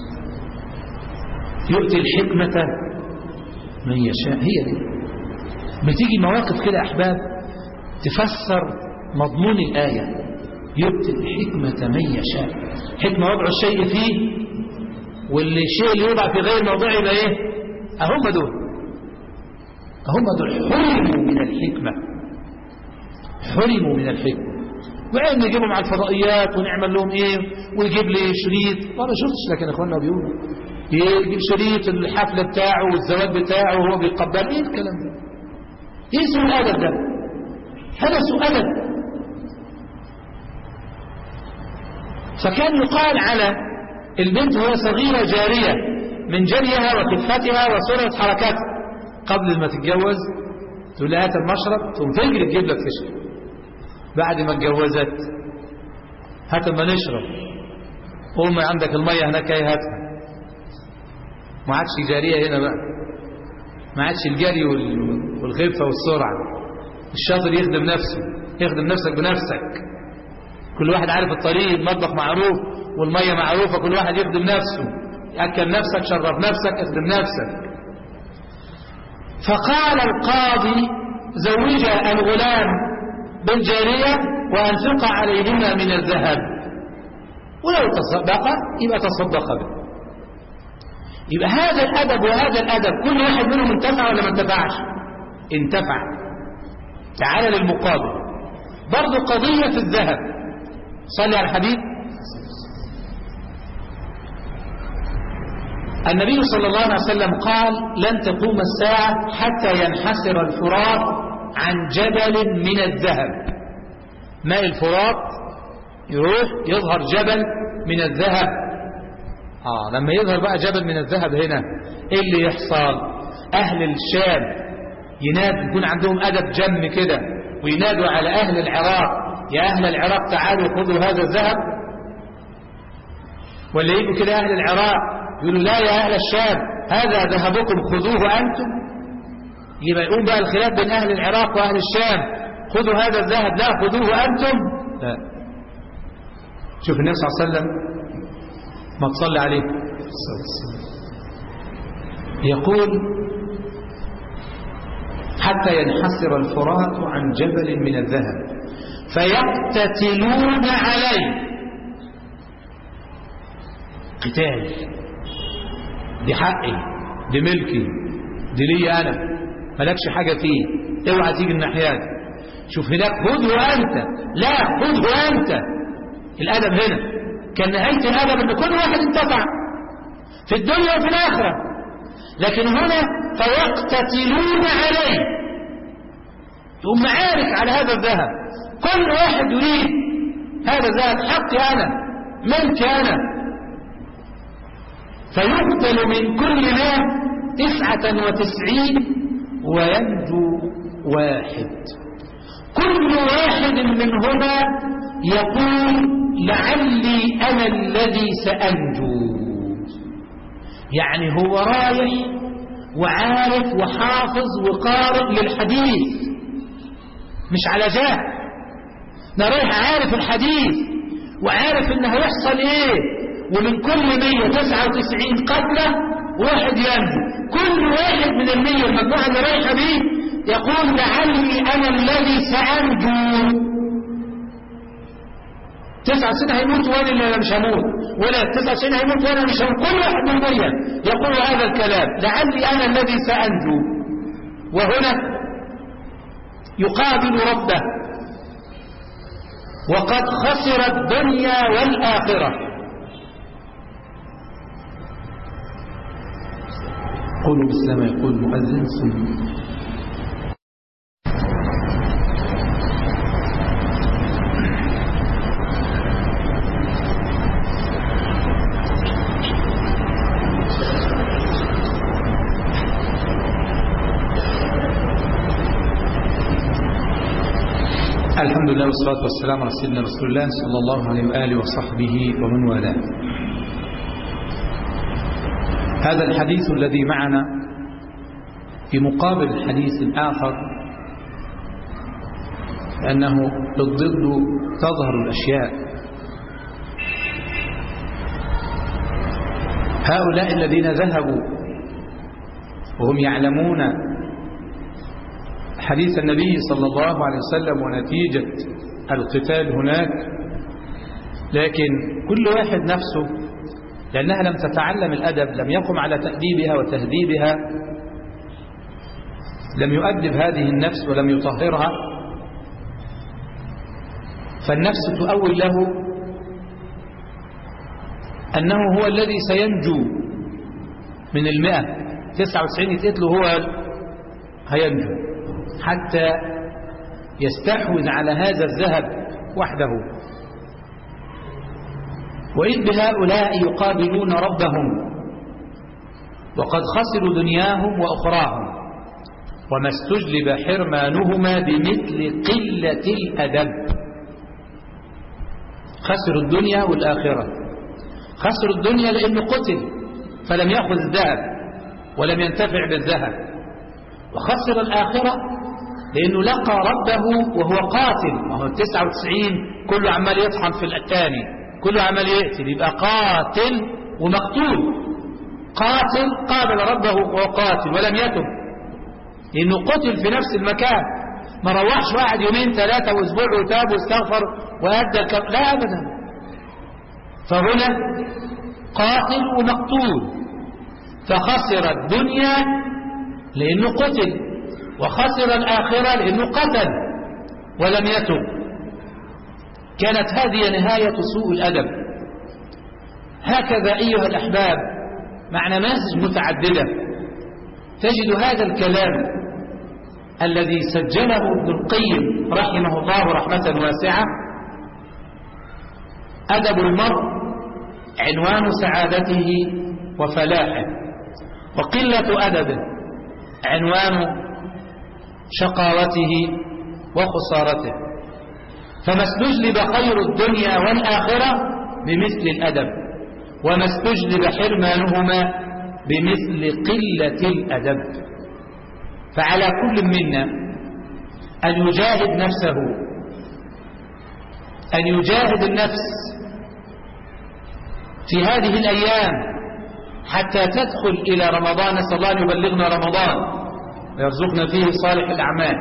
يؤتي الحكمة من يشاء هي دي بتيجي مواقف كده أحباب تفسر مضمون الآية يؤتي الحكمة من يشاء حكمة وضع الشيء فيه واللي الشيء اللي يوضع في غير موضعه يبقى ايه اهم دول هم دول حرموا من الحكمة حرموا من الحكمة وعين نجيبهم على الفضائيات ونعمل لهم ايه ويجيب لي شريط وانا شفتش لكن اخواننا بيقولوا يجيب شريط الحفلة بتاعه والزواج بتاعه وهو بيقبل ايه الكلام ده ايه سوء الادب ده هذا سوء ادب فكان يقال على البنت وهي صغيرة جارية من جريها وخفتها وسرعة حركاتها قبل ما تتجوز تقول لها هات المشرب تقوم تجري تجيب لك تشرب بعد ما اتجوزت هات ما نشرب قوم عندك المية هناك ايه هاتها ما عادش جارية هنا بقى ما عادش الجري والخفة والسرعة الشاطر يخدم نفسه يخدم نفسك بنفسك كل واحد عارف الطريق المطبخ معروف والمية معروفة كل واحد يخدم نفسه أكل نفسك شرف نفسك اخدم نفسك فقال القاضي زوج الغلام بالجارية وأنفق عليهما من الذهب ولو تصدق يبقى تصدق به يبقى هذا الأدب وهذا الأدب كل واحد منهم انتفع ولا ما انتفعش انتفع تعال للمقابل برضو قضية في الذهب صلي على الحبيب النبي صلى الله عليه وسلم قال لن تقوم الساعة حتى ينحسر الفرات عن جبل من الذهب ماء الفرات يروح يظهر جبل من الذهب آه لما يظهر بقى جبل من الذهب هنا ايه اللي يحصل اهل الشام ينادوا يكون عندهم ادب جم كده وينادوا على اهل العراق يا اهل العراق تعالوا خذوا هذا الذهب ولا يجوا كده اهل العراق يقولوا لا يا اهل الشام هذا ذهبكم خذوه انتم يبقى يقوم بقى الخلاف بين اهل العراق واهل الشام خذوا هذا الذهب لا خذوه انتم لا شوف النبي صلى الله عليه وسلم ما تصلي عليه يقول حتى ينحسر الفرات عن جبل من الذهب فيقتتلون عليه قتال دي حقي دي ملكي دي لي انا مالكش حاجة فيه اوعى تيجي الناحية دي شوف هناك خذه انت لا خذه انت الادب هنا كان نهاية الادب ان كل واحد انتفع في الدنيا وفي الاخرة لكن هنا فيقتتلون عليه يقوم معارك على هذا الذهب كل واحد يريد هذا الذهب حقي انا ملكي انا فيقتل من كل ما تسعة وتسعين وينجو واحد كل واحد منهما يقول لعلي أنا الذي سأنجو يعني هو رايح وعارف وحافظ وقارئ للحديث مش على جاه ده رايح عارف الحديث وعارف انه هيحصل ايه ومن كل 199 قتلة واحد ينجو كل واحد من المية المجموعة اللي رايحة بيه يقول لعلي أنا الذي سأنجو تسعة وتسعين هيموت وانا اللي مش هموت ولا تسعة وتسعين هيموت وانا مش هموت كل واحد من المية يقول هذا الكلام لعلي أنا الذي سأنجو وهنا يقابل ربه وقد خسر الدنيا والآخرة قولوا بالسلام يقول المؤذن ثم الحمد لله والصلاة والسلام على سيدنا رسول الله صلى الله عليه وآله وصحبه ومن والاه هذا الحديث الذي معنا في مقابل الحديث الآخر أنه بالضد تظهر الأشياء هؤلاء الذين ذهبوا وهم يعلمون حديث النبي صلى الله عليه وسلم ونتيجة القتال هناك لكن كل واحد نفسه لأنها لم تتعلم الأدب لم يقم على تأديبها وتهذيبها لم يؤدب هذه النفس ولم يطهرها فالنفس تؤول له أنه هو الذي سينجو من المئة تسعة وتسعين يتقتله هو هينجو حتى يستحوذ على هذا الذهب وحده وإذ بهؤلاء يقابلون ربهم وقد خسروا دنياهم وأخراهم وما استجلب حرمانهما بمثل قلة الأدب خسروا الدنيا والآخرة خسروا الدنيا لأنه قتل فلم يأخذ الذهب ولم ينتفع بالذهب وخسر الآخرة لأنه لقى ربه وهو قاتل وهو التسعة وتسعين كله عمال يطحن في الثاني كله عمال يقتل يبقى قاتل ومقتول قاتل قابل ربه وهو قاتل ولم يتب لأنه قتل في نفس المكان ما روحش واحد يومين ثلاثة واسبوع وتاب واستغفر وأدى الكم... لا أبدا فهنا قاتل ومقتول فخسر الدنيا لأنه قتل وخسر الآخرة لأنه قتل ولم يتب كانت هذه نهاية سوء الأدب هكذا أيها الأحباب مع نماذج متعددة تجد هذا الكلام الذي سجله ابن القيم رحمه الله رحمة واسعة أدب المرء عنوان سعادته وفلاحه وقلة أدبه عنوان شقاوته وخسارته فما استجلب خير الدنيا والآخرة بمثل الأدب وما استجلب حرمانهما بمثل قلة الأدب فعلى كل منا أن يجاهد نفسه أن يجاهد النفس في هذه الأيام حتى تدخل إلى رمضان نسأل الله أن يبلغنا رمضان ويرزقنا فيه صالح الأعمال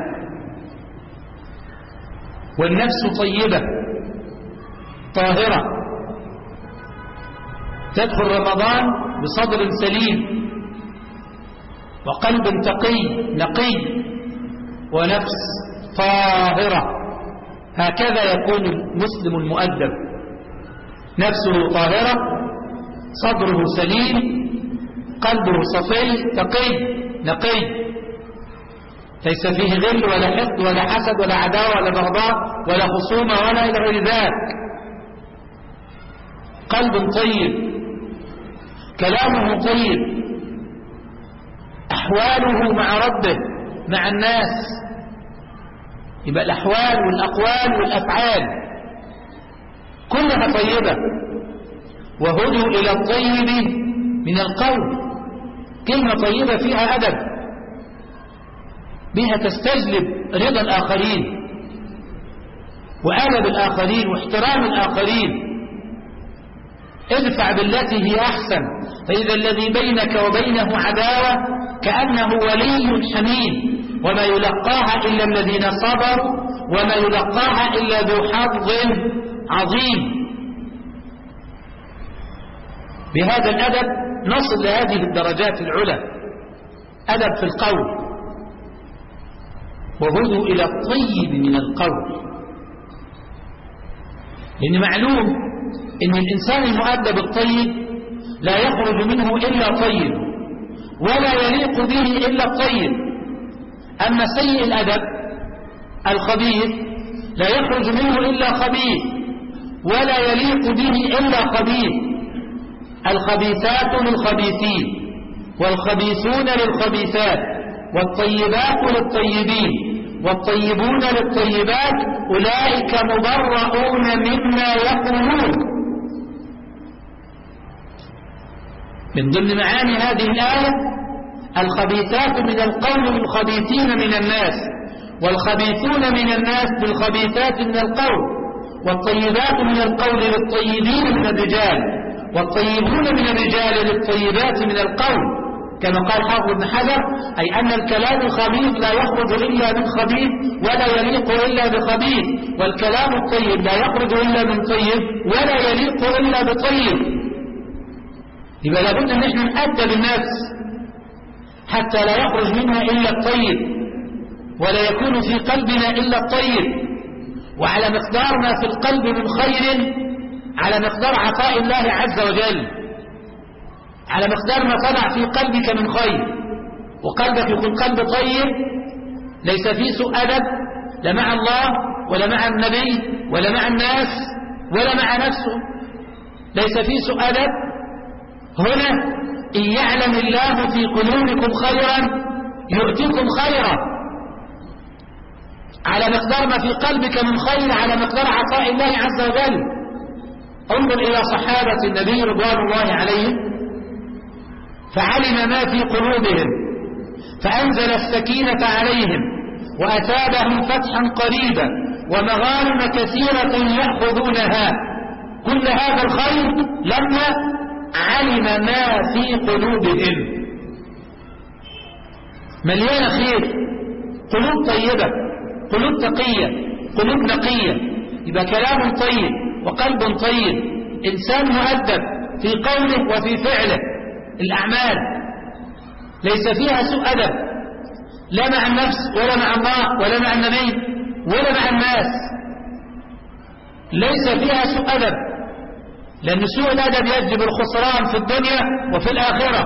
والنفس طيبة طاهرة تدخل رمضان بصدر سليم وقلب تقي نقي ونفس طاهرة هكذا يكون المسلم المؤدب نفسه طاهرة صدره سليم قلبه صفي تقي نقي ليس فيه غل ولا حقد ولا حسد ولا عداوة ولا بغضاء ولا خصومة ولا إلى غير ذلك قلب طيب كلامه طيب أحواله مع ربه مع الناس يبقى الأحوال والأقوال والأفعال كلها طيبة وهدوا إلى الطيب من القول كلمة طيبة فيها أدب بها تستجلب رضا الآخرين وأدب الآخرين واحترام الآخرين ادفع بالتي هي أحسن فإذا الذي بينك وبينه عداوة كأنه ولي حميم وما يلقاها إلا الذين صبروا وما يلقاها إلا ذو حظ عظيم بهذا الأدب نصل لهذه الدرجات العلى أدب في القول وهدوا إلى الطيب من القول لأن معلوم أن الإنسان المؤدب الطيب لا يخرج منه إلا طيب ولا يليق به إلا الطيب أما سيء الأدب الخبيث لا يخرج منه إلا خبيث ولا يليق به إلا خبيث الخبيثات للخبيثين والخبيثون للخبيثات والطيبات للطيبين والطيبون للطيبات أولئك مبرؤون مما يقولون من ضمن معاني هذه الآية الخبيثات من القول للخبيثين من الناس والخبيثون من الناس بالخبيثات من القول والطيبات من القول للطيبين من الرجال والطيبون من الرجال للطيبات من القول كما قال حافظ بن حجر أي أن الكلام الخبيث لا يخرج إلا من خبيث ولا يليق إلا بخبيث والكلام الطيب لا يخرج إلا من طيب ولا يليق إلا بطيب يبقى لابد أن احنا نأدب النفس حتى لا يخرج منها إلا الطيب ولا يكون في قلبنا إلا الطيب وعلى مقدار ما في القلب من خير على مقدار عطاء الله عز وجل على مقدار ما طلع في قلبك من خير وقلبك يكون قلب طيب ليس فيه سوء أدب لا مع الله ولا مع النبي ولا مع الناس ولا مع نفسه ليس فيه سوء أدب هنا إن يعلم الله في قلوبكم خيرا يؤتكم خيرا على مقدار ما في قلبك من خير على مقدار عطاء الله عز وجل انظر إلى صحابة النبي رضوان الله عليهم فعلم ما في قلوبهم فأنزل السكينة عليهم وأتابهم فتحا قريبا ومغانم كثيرة يأخذونها كل هذا الخير لما علم ما في قلوبهم مليانة خير قلوب طيبة قلوب تقية قلوب نقية يبقى كلام طيب وقلب طيب إنسان مؤدب في قوله وفي فعله الأعمال ليس فيها سوء أدب لا مع النفس ولا مع الله ولا مع النبي ولا مع الناس ليس فيها سوء أدب لأن سوء الأدب يجب الخسران في الدنيا وفي الآخرة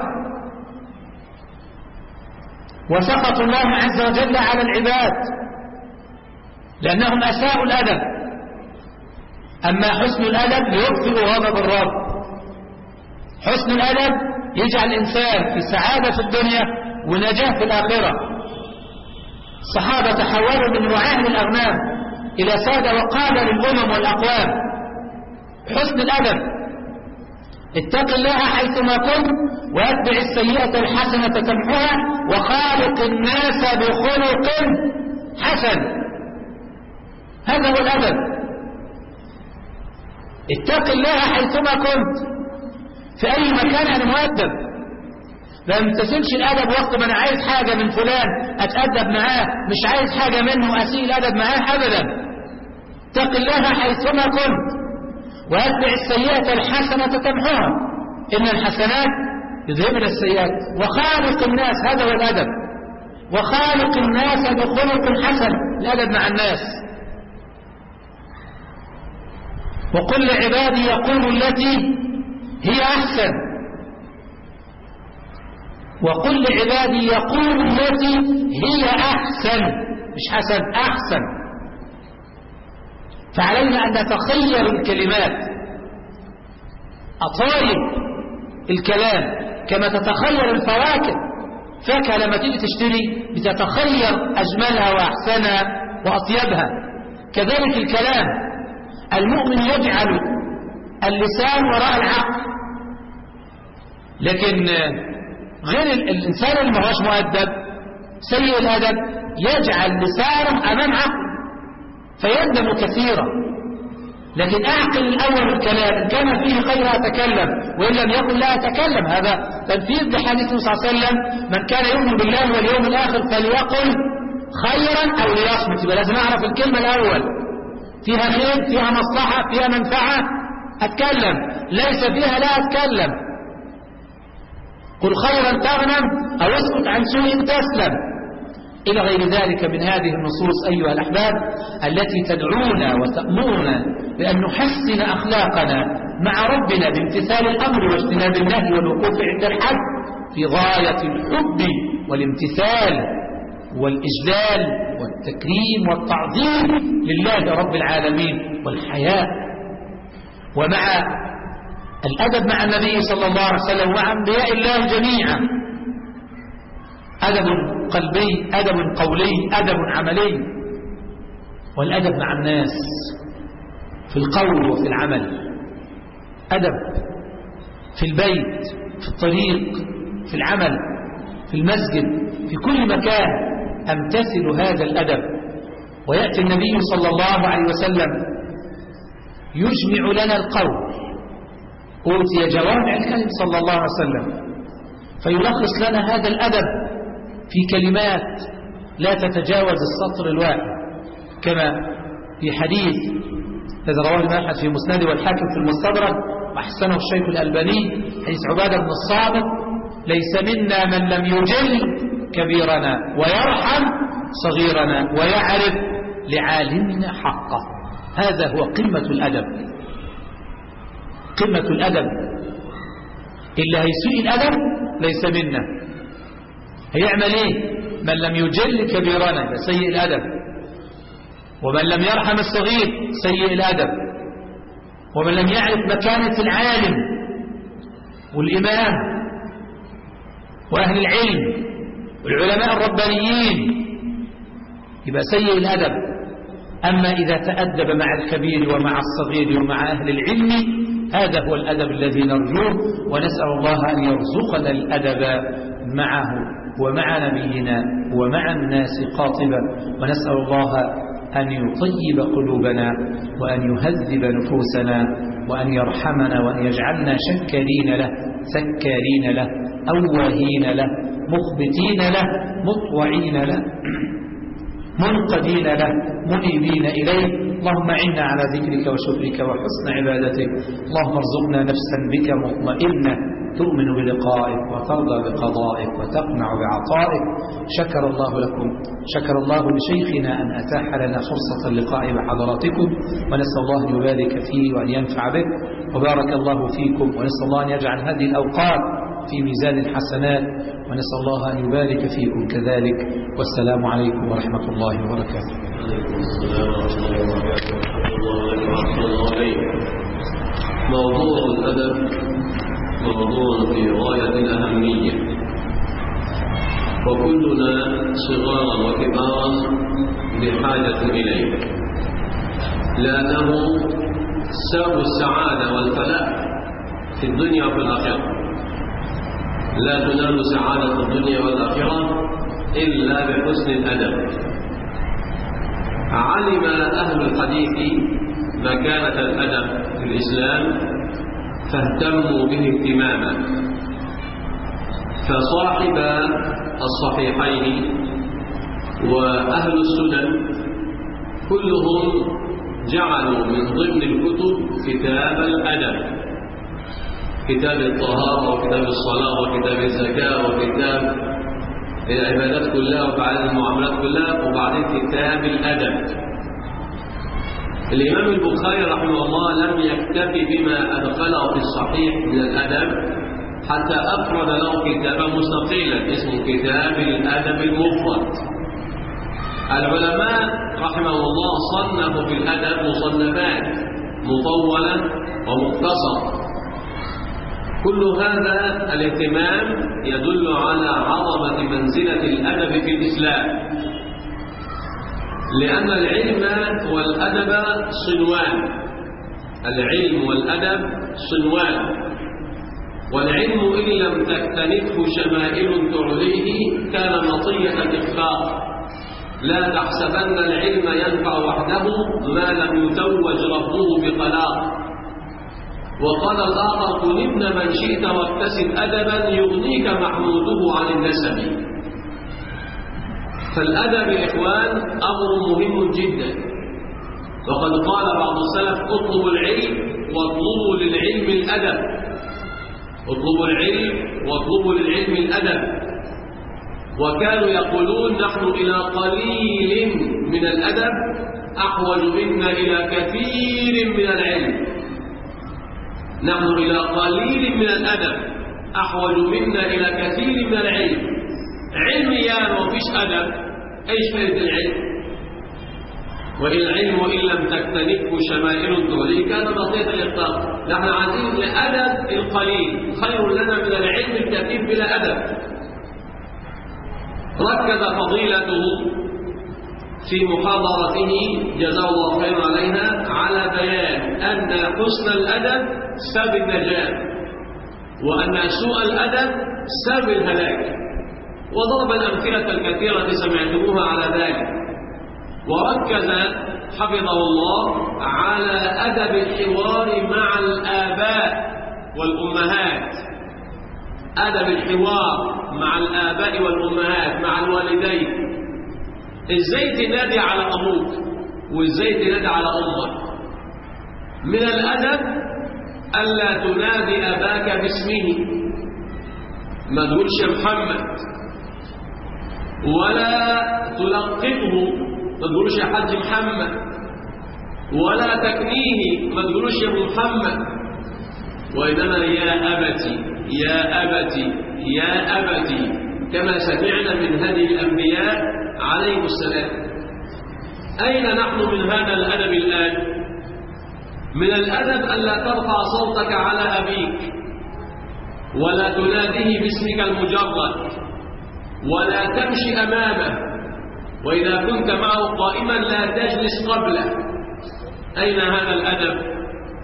وسقط الله عز وجل على العباد لأنهم أساءوا الأدب أما حسن الأدب يطفئ غضب الرب حسن الأدب يجعل الإنسان في سعادة في الدنيا ونجاة في الآخرة الصحابة تحولوا من رعاة الأغنام إلى سادة وقادة للأمم والأقوام حسن الأدب اتق الله حيثما كنت واتبع السيئة الحسنة تمحها وخالق الناس بخلق حسن هذا هو الأدب اتق الله حيثما كنت في أي مكان أنا مؤدب ما امتثلش الأدب وقت ما أنا عايز حاجة من فلان أتأدب معاه مش عايز حاجة منه أسيء الأدب معاه أبدا اتق الله حيثما كنت وأتبع السيئة الحسنة تمحوها إن الحسنات يذهبن السيئات وخالق الناس هذا هو الأدب وخالق الناس بخلق حسن الأدب مع الناس وقل لعبادي يقولوا التي هي أحسن وقل لعبادي يقولوا التي هي أحسن مش حسن أحسن فعلينا أن نتخير الكلمات أطايب الكلام كما تتخير الفواكه فاكهة لما تيجي تشتري بتتخير أجملها وأحسنها وأطيبها كذلك الكلام المؤمن يجعل اللسان وراء العقل لكن غير الإنسان اللي ما هوش مؤدب سيء الأدب يجعل لسانه أمام عقل فيندم كثيرا لكن أعقل الأول الكلام إن كان فيه خير أتكلم وإن لم يكن لا أتكلم هذا تنفيذ لحديث صلى الله عليه وسلم من كان يؤمن بالله واليوم الآخر فليقل خيرا أو ليصمت يبقى لازم أعرف الكلمة الأول فيها خير فيها مصلحة فيها منفعة أتكلم ليس فيها لا أتكلم قل خيرا تغنم أو اسكت عن سوء تسلم إلى غير ذلك من هذه النصوص أيها الأحباب التي تدعونا وتأمرنا بأن نحسن أخلاقنا مع ربنا بامتثال الأمر واجتناب النهي والوقوف عند الحد في غاية الحب والامتثال والإجلال والتكريم والتعظيم لله رب العالمين والحياء ومع الأدب مع النبي صلى الله عليه وسلم ومع أنبياء الله جميعا أدب قلبي أدب قولي أدب عملي والأدب مع الناس في القول وفي العمل أدب في البيت في الطريق في العمل في المسجد في كل مكان أمتثل هذا الأدب ويأتي النبي صلى الله عليه وسلم يجمع لنا القول أوتي جوامع الكلم صلى الله عليه وسلم فيلخص لنا هذا الأدب في كلمات لا تتجاوز السطر الواحد كما في حديث الذي رواه الإمام أحمد في مسند والحاكم في المستدرك وأحسنه الشيخ الألباني حديث عبادة بن الصامت ليس منا من لم يجل كبيرنا ويرحم صغيرنا ويعرف لعالمنا حقه هذا هو قمة الأدب قمة الأدب إلا هيسيء الأدب ليس منا هيعمل إيه من لم يجل كبيرنا يبقى سيء الأدب ومن لم يرحم الصغير سيء الأدب ومن لم يعرف مكانة العالم والإمام وأهل العلم والعلماء الربانيين يبقى سيء الأدب أما إذا تأدب مع الكبير ومع الصغير ومع أهل العلم هذا هو الأدب الذي نرجوه ونسأل الله أن يرزقنا الأدب معه ومع نبينا ومع الناس قاطبة ونسأل الله أن يطيب قلوبنا وأن يهذب نفوسنا وأن يرحمنا وأن يجعلنا شكرين له سكارين له أواهين له مخبتين له مطوعين له منقدين له منيبين إليه اللهم عنا على ذكرك وشكرك وحسن عبادتك اللهم ارزقنا نفسا بك مطمئنة تؤمن بلقائك وترضى بقضائك وتقنع بعطائك شكر الله لكم شكر الله لشيخنا أن أتاح لنا فرصة اللقاء بحضراتكم ونسأل الله أن يبارك فيه وأن ينفع به وبارك الله فيكم ونسأل الله أن يجعل هذه الأوقات في ميزان الحسنات ونسأل الله أن يبارك فيكم كذلك والسلام عليكم ورحمة الله وبركاته عليكم السلام ورحمة الله وبركاته ورحمة الله عليكم موضوع الأدب موضوع في غاية الأهمية وكلنا صغارا وكبارا بحاجة إليه لأنه سبب السعادة والفلاح في الدنيا وفي الآخرة لا تنال سعادة الدنيا والآخرة إلا بحسن الأدب علم أهل الحديث مكانة الأدب في الإسلام فاهتموا به اهتماما فصاحب الصحيحين وأهل السنن كلهم جعلوا من ضمن الكتب كتاب الأدب كتاب الطهارة وكتاب الصلاة وكتاب الزكاة وكتاب العبادات كلها وبعدين المعاملات كلها وبعدين كتاب الأدب الإمام البخاري رحمه الله لم يكتفي بما أدخله في الصحيح من الأدب حتى أفرد له كتابا مستقلا اسمه كتاب الأدب المفرد العلماء رحمه الله صنفوا في الأدب مصنفات مطولة ومختصرة كل هذا الاهتمام يدل على عظمة منزلة الأدب في الإسلام لأن العلم والأدب صنوان العلم والأدب صنوان والعلم إن لم تكتنفه شمائل تعليه كان مطية الإخفاق لا تحسبن العلم ينفع وحده ما لم يتوج ربه بقلاق وقال الآخر كن ابن من شئت واكتسب أدبا يغنيك محموده عن النسب فالأدب يا إخوان أمر مهم جدا وقد قال بعض السلف اطلبوا العلم واطلبوا للعلم الأدب اطلبوا العلم واطلبوا للعلم الأدب وكانوا يقولون نحن إلى قليل من الأدب أحوج منا إلى كثير من العلم نحن إلى قليل من الأدب أحوج منا إلى كثير من العلم علميان وفيش أدب ايش فائده العلم وإن العلم إن لم تكتنفه شمائل تغلي كان بسيط الإخطاء نحن عايزين الأدب القليل خير لنا من العلم الكثير بلا أدب ركز فضيلته في محاضرته جزاه الله خيرا عليها على بيان أن حسن الأدب سبب النجاة وأن سوء الأدب سبب الهلاك وضرب الأمثلة الكثيرة سمعتموها على ذلك وركز حفظه الله على أدب الحوار مع الآباء والأمهات أدب الحوار مع الآباء والأمهات مع الوالدين إزاي تنادي على أبوك وإزاي تنادي على أمك من الأدب ألا تنادي أباك باسمه ما تقولش يا محمد ولا تلقبه ما تقولش يا حاج محمد ولا تكنيه ما تقولوش يا ابو محمد وإنما يا أبتي يا أبتي يا أبتي كما سمعنا من هدي الأنبياء عليهم السلام أين نحن من هذا الأدب الآن من الأدب ألا ترفع صوتك على أبيك ولا تناديه باسمك المجرد ولا تمشي أمامه وإذا كنت معه قائما لا تجلس قبله أين هذا الأدب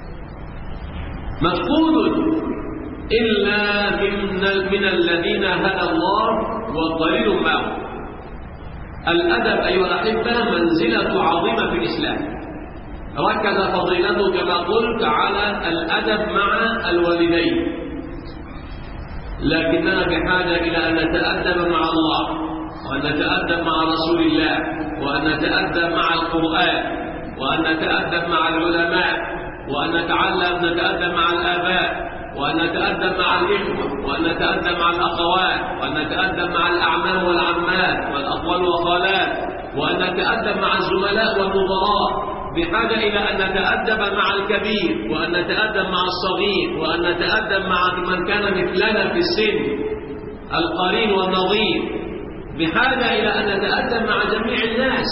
مفقود إلا من, من الذين هدى الله وقليل معه الأدب أيها الأحبة منزلة عظيمة في الإسلام ركز فضيلته كما قلت على الأدب مع الوالدين لكننا بحاجة إلى أن نتأدب مع الله وأن نتأدب مع رسول الله وأن نتأدب مع القرآن وأن نتأدب مع العلماء وأن نتعلم نتأدب مع الآباء وأن نتأدب مع الإخوة وأن نتأدب مع الأخوات وأن نتأدب مع الأعمام والعمات والأخوال والخالات وأن نتأدب مع الزملاء والمدراء بحاجة إلى أن نتأدب مع الكبير وأن نتأدب مع الصغير وأن نتأدب مع من كان مثلنا في السن القرين والنظير بحاجة إلى أن نتأدب مع جميع الناس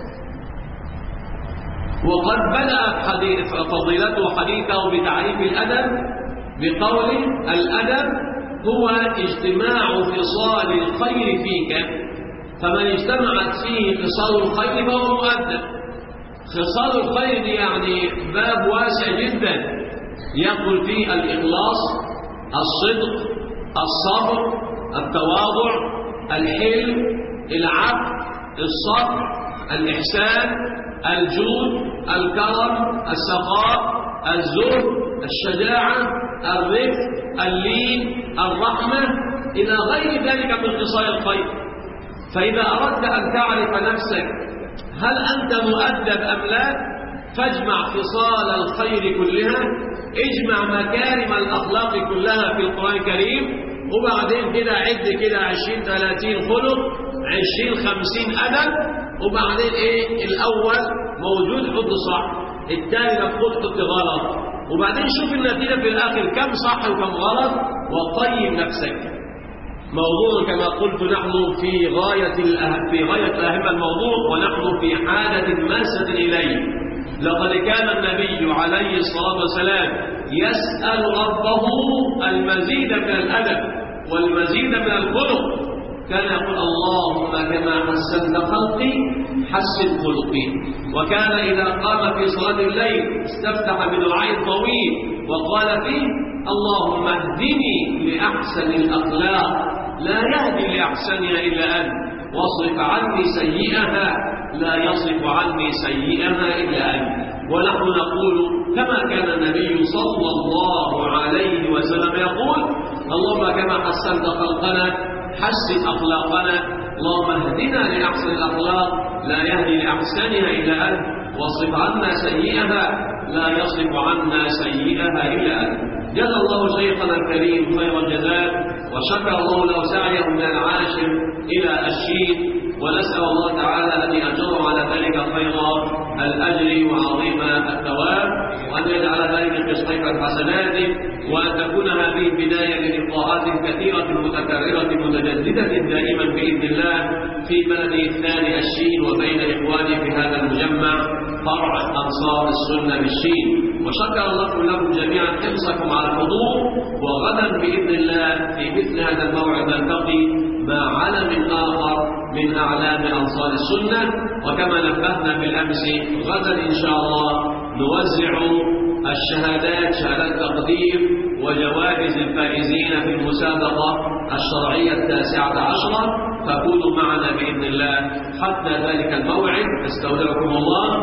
وقد بدأ حديث فضيلته حديثه بتعريف الأدب بقول الأدب هو اجتماع خصال الخير فيك فمن اجتمعت فيه خصال الخير فهو مؤدب خصال الخير دي يعني باب واسع جدا يقول فيه الإخلاص الصدق الصبر التواضع الحلم العفو الصبر الإحسان الجود الكرم السخاء الزهد الشجاعة الرفق اللين الرحمة إلى غير ذلك من خصال الخير فإذا أردت أن تعرف نفسك هل أنت مؤدب أم لا فاجمع خصال الخير كلها اجمع مكارم الأخلاق كلها في القرآن الكريم وبعدين كده عد كده عشرين ثلاثين خلق عشرين خمسين أدب وبعدين ايه الأول موجود حط صح الثاني مفقود حط غلط وبعدين شوف النتيجة في الآخر كم صح وكم غلط وقيم نفسك موضوع كما قلت نحن في غاية في غاية أهم الموضوع ونحن في حالة ماسة إليه لقد كان النبي عليه الصلاة والسلام يسأل ربه المزيد من الأدب والمزيد من الخلق كان يقول اللهم كما حسنت خلقي حسن خلقي وكان إذا قام في صلاة الليل استفتح بدعاء طويل وقال فيه اللهم اهدني لأحسن الأخلاق لا يهدي لأحسنها إلا أنت واصرف عني سيئها لا يصرف عني سيئها إلا أنت ونحن نقول كما كان النبي صلى الله عليه وسلم يقول اللهم كما حسنت خلقنا حسن أخلاقنا اللهم اهدنا لأحسن الأخلاق لا يهدي لأحسنها إلا أنت واصرف عنا سيئها لا يصرف عنا سيئها إلا أنت جزا الله شيخنا الكريم خير الجزاء وشكر الله له سعيه من العاشر إلى الشيد ونسأل الله تعالى أن يأجره على ذلك خير الأجر وعظيم الثواب وأن يجعل ذلك في صحيفة حسناته وأن تكون هذه البداية للقاءات كثيرة متكررة متجددة دائما بإذن الله في بلده الثاني الشين وبين إخواني في هذا المجمع فرع أنصار السنة بالشين وشكر الله لكم جميعا حرصكم على الحضور وغدا بإذن الله في مثل هذا الموعد نلتقي مع علم آخر من أعلام أنصار السنة وكما نبهنا بالأمس غدا إن شاء الله نوزع الشهادات شهادات تقدير وجوائز الفائزين في المسابقة الشرعية التاسعة عشرة فكونوا معنا بإذن الله حتى ذلك الموعد استودعكم الله